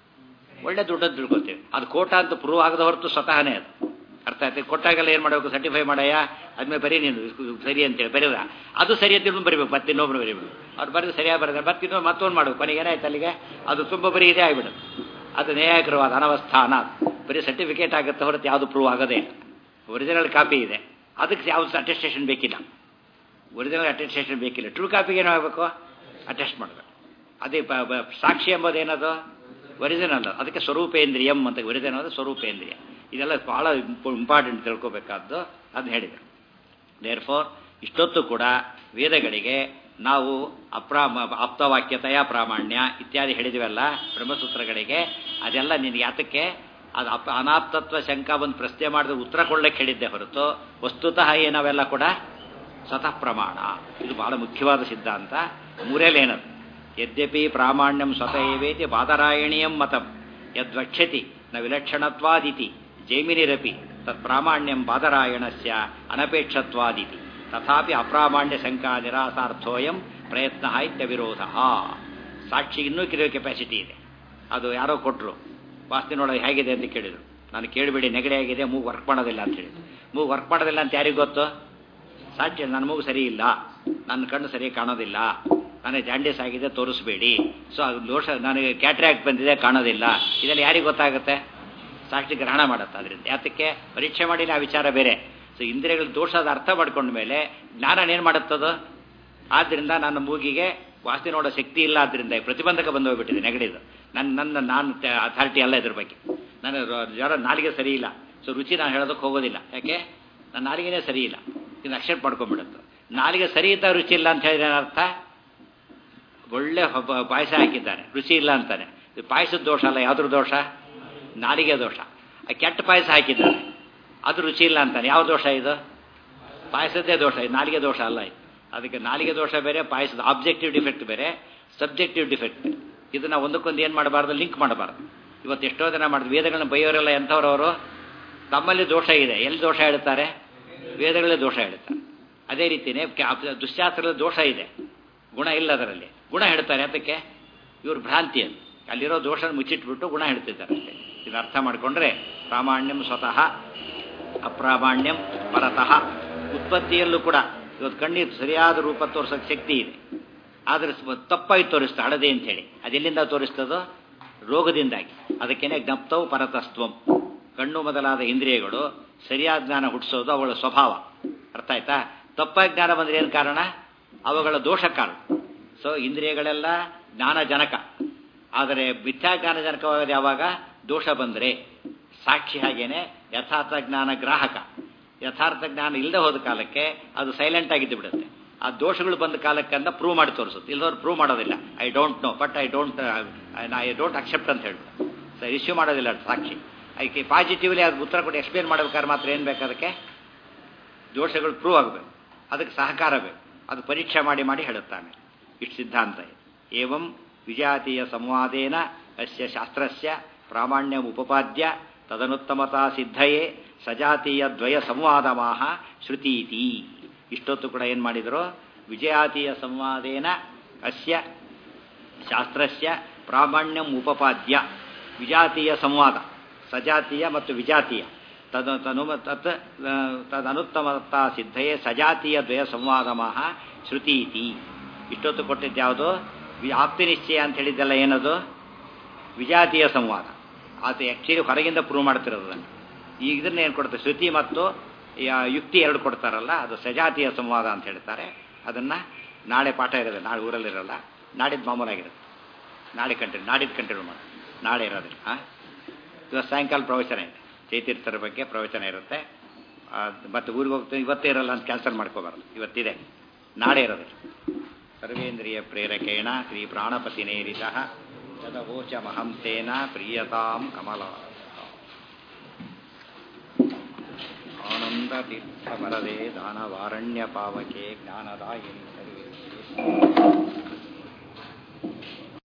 ಒಳ್ಳೆ ದುಡ್ಡನ್ನು ತಿಳ್ಕೊತೀವಿ ಅದು ಕೋಟ ಅಂತ ಪ್ರೂವ್ ಆಗದ ಹೊರತು ಸ್ವತಃನೇ ಅದು ಅರ್ಥ ಆಯ್ತು ಕೊಟ್ಟಾಗೆಲ್ಲ ಏನು ಮಾಡಬೇಕು ಸರ್ಟಿಫೈ ಮಾಡಯ್ಯ ಅದ್ಮೇಲೆ ಬರೀ ನೀನು ಸರಿ ಅಂತೇಳಿ ಬರೀದ ಅದು ಸರಿ ಅಂತ ಇನ್ನೊಂದು ಬರೀಬೇಕು ಮತ್ತೆ ಇನ್ನೊಬ್ರು ಬರೀಬೇಕು ಅವ್ರು ಬರೆದು ಸರಿಯಾಗಿ ಬರೆದ್ರೆ ಮತ್ತೆ ಇನ್ನೊಂದು ಮತ್ತೊಂದು ಮಾಡಬೇಕು ಕೊನೆಗೆ ಏನಾಯ್ತು ಅಲ್ಲಿಗೆ ಅದು ತುಂಬ ಬರೀ ಇದೇ ಆಗಿಬಿಡುತ್ತೆ ಅದು ನ್ಯಾಯಕರವಾದ ಅನವಸ್ಥಾನ ಬರೀ ಸರ್ಟಿಫಿಕೇಟ್ ಆಗುತ್ತೆ ಹೊರತು ಯಾವುದು ಪ್ರೂವ್ ಆಗೋದೇ ಇಲ್ಲ ಒರಿಜಿನಲ್ ಕಾಪಿ ಇದೆ ಅದಕ್ಕೆ ಯಾವುದು ಅಟೆಸ್ಟೇಷನ್ ಬೇಕಿಲ್ಲ ಒರಿಜಿನಲ್ ಅಟೆಸ್ಟೇಷನ್ ಬೇಕಿಲ್ಲ ಟ್ರೂ ಕಾಪಿಗೆ ಏನು ಆಗಬೇಕು ಅಟೆಸ್ಟ್ ಮಾಡಬೇಕು ಅದೇ ಸಾಕ್ಷಿ ಎಂಬುದೇನದು ಒರಿಜಿನಲ್ ಅದಕ್ಕೆ ಸ್ವರೂಪೇಂದ್ರಿಯಂ ಅಂತ ಒರಿಜಿನಲ್ ಸ್ವರೂಪೇಂದ್ರಿಯ ಇದೆಲ್ಲ ಭಾಳ ಇಂಪಾರ್ಟೆಂಟ್ ತಿಳ್ಕೊಬೇಕಾದ್ದು ಅದನ್ನ ಹೇಳಿದರು ದೇರ್ ಫೋರ್ ಇಷ್ಟೊತ್ತು ಕೂಡ ವೇದಗಳಿಗೆ ನಾವು ಅಪ್ರಾ ಆಪ್ತವಾಕ್ಯತೆಯ ಪ್ರಾಮಾಣ್ಯ ಇತ್ಯಾದಿ ಹೇಳಿದಿವಲ್ಲ ಬ್ರಹ್ಮಸೂತ್ರಗಳಿಗೆ ಅದೆಲ್ಲ ನಿನಗೆ ಯಾತಕ್ಕೆ ಅದು ಅಪ ಅನಾಪ್ತತ್ವ ಶಂಕ ಒಂದು ಪ್ರಶ್ನೆ ಮಾಡಿದ್ರೆ ಉತ್ತರ ಕೊಡ್ಲಿಕ್ಕೆ ಹೇಳಿದ್ದೆ ಹೊರತು ವಸ್ತುತಃ ಏನವೆಲ್ಲ ಕೂಡ ಸ್ವತಃ ಪ್ರಮಾಣ ಇದು ಬಹಳ ಮುಖ್ಯವಾದ ಸಿದ್ಧಾಂತ ಮೂರೇಲೇನದು ಯದ್ಯಪಿ ಪ್ರಾಮಾಣ್ಯಂ ಸ್ವತಃ ಏವೇತಿ ಬಾದರಾಯಣೀಯಂ ಮತಂ ಯದ್ವಕ್ಷತಿ ನ ವಿಲಕ್ಷಣತ್ವಾದಿತಿ ಜೈಮಿನಿರಪಿ ತತ್ ಪ್ರಾಮಾಣ್ಯಂ ಬಾದರಾಯಣಸ್ಯ ಅನಪೇಕ್ಷತ್ವಾದಿತಿ ತಥಾಪಿ ಅಪ್ರಾಮಾಣ್ಯ ಶಂಕಾ ನಿರಾಸಾರ್ಥೋಯಂ ಪ್ರಯತ್ನ ಇತ್ಯವಿರೋಧ ಸಾಕ್ಷಿ ಇನ್ನೂ ಕಿರಿಯೋ ಕೆಪಾಸಿಟಿ ಇದೆ ಅದು ಯಾರೋ ಕೊಟ್ಟರು ವಾಸ್ತಿ ನೋಡೋದು ಹೇಗಿದೆ ಅಂತ ಕೇಳಿದರು ನಾನು ಕೇಳಿಬಿಡಿ ನೆಗಡಿ ಆಗಿದೆ ಮೂಗು ವರ್ಕ್ ಮಾಡೋದಿಲ್ಲ ಅಂತ ಹೇಳಿದ್ರು ಮೂಗು ವರ್ಕ್ ಮಾಡೋದಿಲ್ಲ ಅಂತ ಯಾರಿಗೂ ಗೊತ್ತು ಸಾಕ್ಷಿ ನನ್ನ ಮೂಗು ಸರಿ ಇಲ್ಲ ನನ್ನ ಕಣ್ಣು ಸರಿ ಕಾಣೋದಿಲ್ಲ ನನಗೆ ಜಾಂಡೀಸ್ ಆಗಿದೆ ತೋರಿಸ್ಬೇಡಿ ಸೊ ಅದು ದೋಷ ನನಗೆ ಕ್ಯಾಟ್ರಾಕ್ಟ್ ಬಂದಿದೆ ಕಾಣೋದಿಲ್ಲ ಇದೆಲ್ಲ ಯಾರಿಗೆ ಗೊತ್ತಾಗುತ್ತೆ ಸಾಕ್ಷಿ ಗ್ರಹಣ ಮಾಡುತ್ತೆ ಅದರಿಂದ ಯಾತಕ್ಕೆ ಪರೀಕ್ಷೆ ಮಾಡಿಲ್ಲ ಆ ವಿಚಾರ ಬೇರೆ ಸೊ ಇಂದ್ರಿಯಗಳ ದೋಷದ ಅರ್ಥ ಮಾಡ್ಕೊಂಡ ಮೇಲೆ ಜ್ಞಾನ ಏನು ಮಾಡುತ್ತದು ಆದ್ದರಿಂದ ನನ್ನ ಮೂಗಿಗೆ ವಾಸ್ತಿ ನೋಡೋ ಶಕ್ತಿ ಇಲ್ಲ ಆದ್ದರಿಂದ ಪ್ರತಿಬಂಧಕ ಬಂದು ಹೋಗ್ಬಿಟ್ಟಿದೆ ನೆಗಡಿದು ನನ್ನ ನನ್ನ ನಾನು ಅಥಾರಿಟಿ ಅಲ್ಲ ಇದ್ರ ಬಗ್ಗೆ ನನ್ನ ಜ್ವರ ನಾಲಿಗೆ ಸರಿ ಇಲ್ಲ ಸೊ ರುಚಿ ನಾನು ಹೇಳೋದಕ್ಕೆ ಹೋಗೋದಿಲ್ಲ ಯಾಕೆ ನನ್ನ ನಾಲಿಗೆನೇ ಸರಿ ಇಲ್ಲ ಇದು ಅಕ್ಸೆಪ್ಟ್ ಮಾಡ್ಕೊಂಡ್ಬಿಡುತ್ತೆ ನಾಲಿಗೆ ಸರಿ ಇದ್ದ ರುಚಿ ಇಲ್ಲ ಅಂತ ಹೇಳಿದ್ರೆ ಅರ್ಥ ಒಳ್ಳೆ ಪಾಯಸ ಹಾಕಿದ್ದಾನೆ ರುಚಿ ಇಲ್ಲ ಅಂತಾನೆ ಇದು ಪಾಯಸದ ದೋಷ ಅಲ್ಲ ಯಾವ್ದ್ರ ದೋಷ ನಾಲಿಗೆ ದೋಷ ಕೆಟ್ಟ ಪಾಯಸ ಹಾಕಿದ್ದಾನೆ ಅದು ರುಚಿ ಇಲ್ಲ ಅಂತಾನೆ ಯಾವ ದೋಷ ಇದು ಪಾಯಸದ್ದೇ ದೋಷ ಇದು ನಾಲಿಗೆ ದೋಷ ಅಲ್ಲ ಇದು ಅದಕ್ಕೆ ನಾಲಿಗೆ ದೋಷ ಬೇರೆ ಪಾಯಸದ ಆಬ್ಜೆಕ್ಟಿವ್ ಡಿಫೆಕ್ಟ್ ಬೇರೆ ಸಬ್ಜೆಕ್ಟಿವ್ ಡಿಫೆಕ್ಟ್ ಇದನ್ನ ಒಂದಕ್ಕೊಂದು ಏನು ಮಾಡಬಾರ್ದು ಲಿಂಕ್ ಮಾಡಬಾರ್ದು ಇವತ್ತು ಎಷ್ಟೋ ಜನ ಮಾಡಿದ್ರು ವೇದಗಳನ್ನ ಬೈಯೋರೆಲ್ಲ ಎಂಥವ್ರವರು ತಮ್ಮಲ್ಲಿ ದೋಷ ಇದೆ ಎಲ್ಲಿ ದೋಷ ಹೇಳ್ತಾರೆ ವೇದಗಳೇ ದೋಷ ಹೇಳ್ತಾರೆ ಅದೇ ರೀತಿಯೇ ದುಶ್ಯಾಸ್ತ್ರದ ದೋಷ ಇದೆ ಗುಣ ಇಲ್ಲ ಅದರಲ್ಲಿ ಗುಣ ಹೇಳ್ತಾರೆ ಅದಕ್ಕೆ ಇವರು ಭ್ರಾಂತಿ ಅದು ಅಲ್ಲಿರೋ ದೋಷ ಮುಚ್ಚಿಟ್ಬಿಟ್ಟು ಗುಣ ಹೇಳ್ತಿದ್ದಾರೆ ಅಷ್ಟೇ ಇದು ಅರ್ಥ ಮಾಡಿಕೊಂಡ್ರೆ ಪ್ರಾಮಾಣ್ಯಂ ಸ್ವತಃ ಅಪ್ರಾಮಾಣ್ಯಂ ಪರತಃ ಉತ್ಪತ್ತಿಯಲ್ಲೂ ಕೂಡ ಇವತ್ತು ಕಣ್ಣೀರು ಸರಿಯಾದ ರೂಪ ತೋರಿಸೋಕೆ ಶಕ್ತಿ ಇದೆ ಆದರೆ ತಪ್ಪಾಗಿ ತೋರಿಸ್ತಾ ಹಳದೆ ಅಂತೇಳಿ ಅದೆಲ್ಲಿಂದ ತೋರಿಸ್ತದೋ ರೋಗದಿಂದಾಗಿ ಅದಕ್ಕೇನೆ ಜ್ಞಪ್ತವು ಪರತಸ್ತ್ವಂ ಕಣ್ಣು ಮೊದಲಾದ ಇಂದ್ರಿಯಗಳು ಸರಿಯಾದ ಜ್ಞಾನ ಹುಟ್ಟಿಸೋದು ಅವಳ ಸ್ವಭಾವ ಅರ್ಥ ಆಯ್ತಾ ತಪ್ಪಾಗಿ ಜ್ಞಾನ ಬಂದ್ರೆ ಏನು ಕಾರಣ ಅವುಗಳ ದೋಷ ಕಾರಣ ಸೊ ಇಂದ್ರಿಯಗಳೆಲ್ಲ ಜ್ಞಾನಜನಕ ಆದರೆ ಮಿಥ್ಯಾಜ್ಞಾನಜನಕವಾಗೋದು ಯಾವಾಗ ದೋಷ ಬಂದರೆ ಸಾಕ್ಷಿ ಹಾಗೇನೆ ಯಥಾರ್ಥ ಜ್ಞಾನ ಗ್ರಾಹಕ ಯಥಾರ್ಥ ಜ್ಞಾನ ಇಲ್ಲದೆ ಹೋದ ಕಾಲಕ್ಕೆ ಅದು ಸೈಲೆಂಟ್ ಆಗಿದ್ದು ಬಿಡುತ್ತೆ ಆ ದೋಷಗಳು ಬಂದ ಕಾಲಕ್ಕಂತ ಪ್ರೂವ್ ಮಾಡಿ ತೋರಿಸುತ್ತೆ ಇಲ್ಲದವ್ರು ಪ್ರೂವ್ ಮಾಡೋದಿಲ್ಲ I don't know but I don't I don't accept ಅಂತ ಹೇಳ್ಬಿಟ್ಟು ಸೊ ಇಶ್ಯೂ ಮಾಡೋದಿಲ್ಲ ಸಾಕ್ಷಿ ಅದಕ್ಕೆ ಪಾಸಿಟಿವ್ಲಿ ಅದು ಉತ್ತರ ಕೊಟ್ಟು ಎಕ್ಸ್ಪ್ಲೇನ್ ಮಾಡ್ಬೇಕಾದ್ರೆ ಮಾತ್ರ ಏನು ಬೇಕು ಅದಕ್ಕೆ ದೋಷಗಳು ಪ್ರೂವ್ ಆಗಬೇಕು ಅದಕ್ಕೆ ಸಹಕಾರ ಬೇಕು ಅದು ಪರೀಕ್ಷೆ ಮಾಡಿ ಮಾಡಿ ಹೇಳುತ್ತಾನೆ ಇಷ್ಟು ಸಿದ್ಧಾಂತ ಏವಂ ವಿಜಾತೀಯ ಸಂವಾದೇನ ಅಸ್ಯ ಶಾಸ್ತ್ರಸ್ಯ ಪ್ರಾಮಾಣ್ಯ ಉಪಪಾದ್ಯ ತದನುತ್ತಮತಾ ಸಿದ್ಧಯೇ ಸಜಾತೀಯ ದ್ವಯ ಸಂವಾದಮಾಹ ಶ್ರುತೀತಿ ಇಷ್ಟೊತ್ತು ಕೂಡ ಏನು ಮಾಡಿದರು ವಿಜಯಾತೀಯ ಸಂವಾದೇನ ಅಸ್ಯ ಶಾಸ್ತ್ರಸ್ಯ ಪ್ರಾಮಾಣ್ಯಂ ಉಪಪಾದ್ಯ ವಿಜಾತೀಯ ಸಂವಾದ ಸಜಾತೀಯ ಮತ್ತು ವಿಜಾತೀಯ ತದ ತನು ತತ್ ತದನುತ್ತಮತಾ ಸಿದ್ಧಯೇ ಸಜಾತೀಯ ದ್ವಯ ಸಂವಾದಮಃ ಶ್ರುತೀತಿ ಇಷ್ಟೊತ್ತು ಕೊಟ್ಟಿದ್ದು ಯಾವುದು ವಿ- ಆಪ್ತಿ ನಿಶ್ಚಯ ಅಂತ ಹೇಳಿದ್ದೆಲ್ಲ ಏನದು ವಿಜಾತೀಯ ಸಂವಾದ ಅದು ಆ್ಯಕ್ಚುಲಿ ಹೊರಗಿಂದ ಪ್ರೂವ್ ಮಾಡ್ತಿರೋದು ಅದನ್ನು ಈಗ ಇದನ್ನ ಏನು ಕೊಡ್ತಾರೆ ಶ್ರುತಿ ಮತ್ತು ಯಾ- ಯುಕ್ತಿ ಎರಡು ಕೊಡ್ತಾರಲ್ಲ ಅದು ಸಜಾತೀಯ ಸಂವಾದ ಅಂತ ಹೇಳ್ತಾರೆ ಅದನ್ನು ನಾಳೆ ಪಾಠ ಇರೋದು ನಾಳೆ ಊರಲ್ಲಿರಲ್ಲ ನಾಡಿದ್ದು ಮಾಮೂಲಾಗಿರುತ್ತೆ ನಾಳೆ ಕಂಟಿನ್ಯೂ ನಾಡಿದ್ದು ಕಂಟಿನ್ಯೂ ಮಾಡಿ ನಾಳೆ ಇರೋದಿಲ್ಲ ಹಾಂ ಇವತ್ತು ಸಾಯಂಕಾಲ ಪ್ರವಚನ ಇದೆ ಚೈತೀರ್ಥರ ಬಗ್ಗೆ ಪ್ರವಚನ ಇರುತ್ತೆ ಆ, ಮತ್ತೆ ಊರಿಗೆ ಹೋಗ್ತೀನಿ ಇವತ್ತೇ ಇರಲ್ಲ ಅಂತ ಕ್ಯಾನ್ಸಲ್ ಮಾಡ್ಕೋಬಾರದು ಇವತ್ತಿದೆ ನಾಳೆ ಇರೋದಿಲ್ಲ ಸರ್ವೇಂದ್ರಿಯ ಪ್ರೇರಕೇಣ ಶ್ರೀ ಪ್ರಾಣಪತಿನೇರಿತ ತದವೋಚ ಮಹಂತೇನ ಪ್ರಿಯತಾಂ ಕಮಲ ಆನಂದ ತೀರ್ಥ ವರದೆ ದಾನವಾರಣ್ಯ ಪಾವಕೆ ಜ್ಞಾನದಾಯಿನಿ ಸರ್ವೇಶ್ವರಿ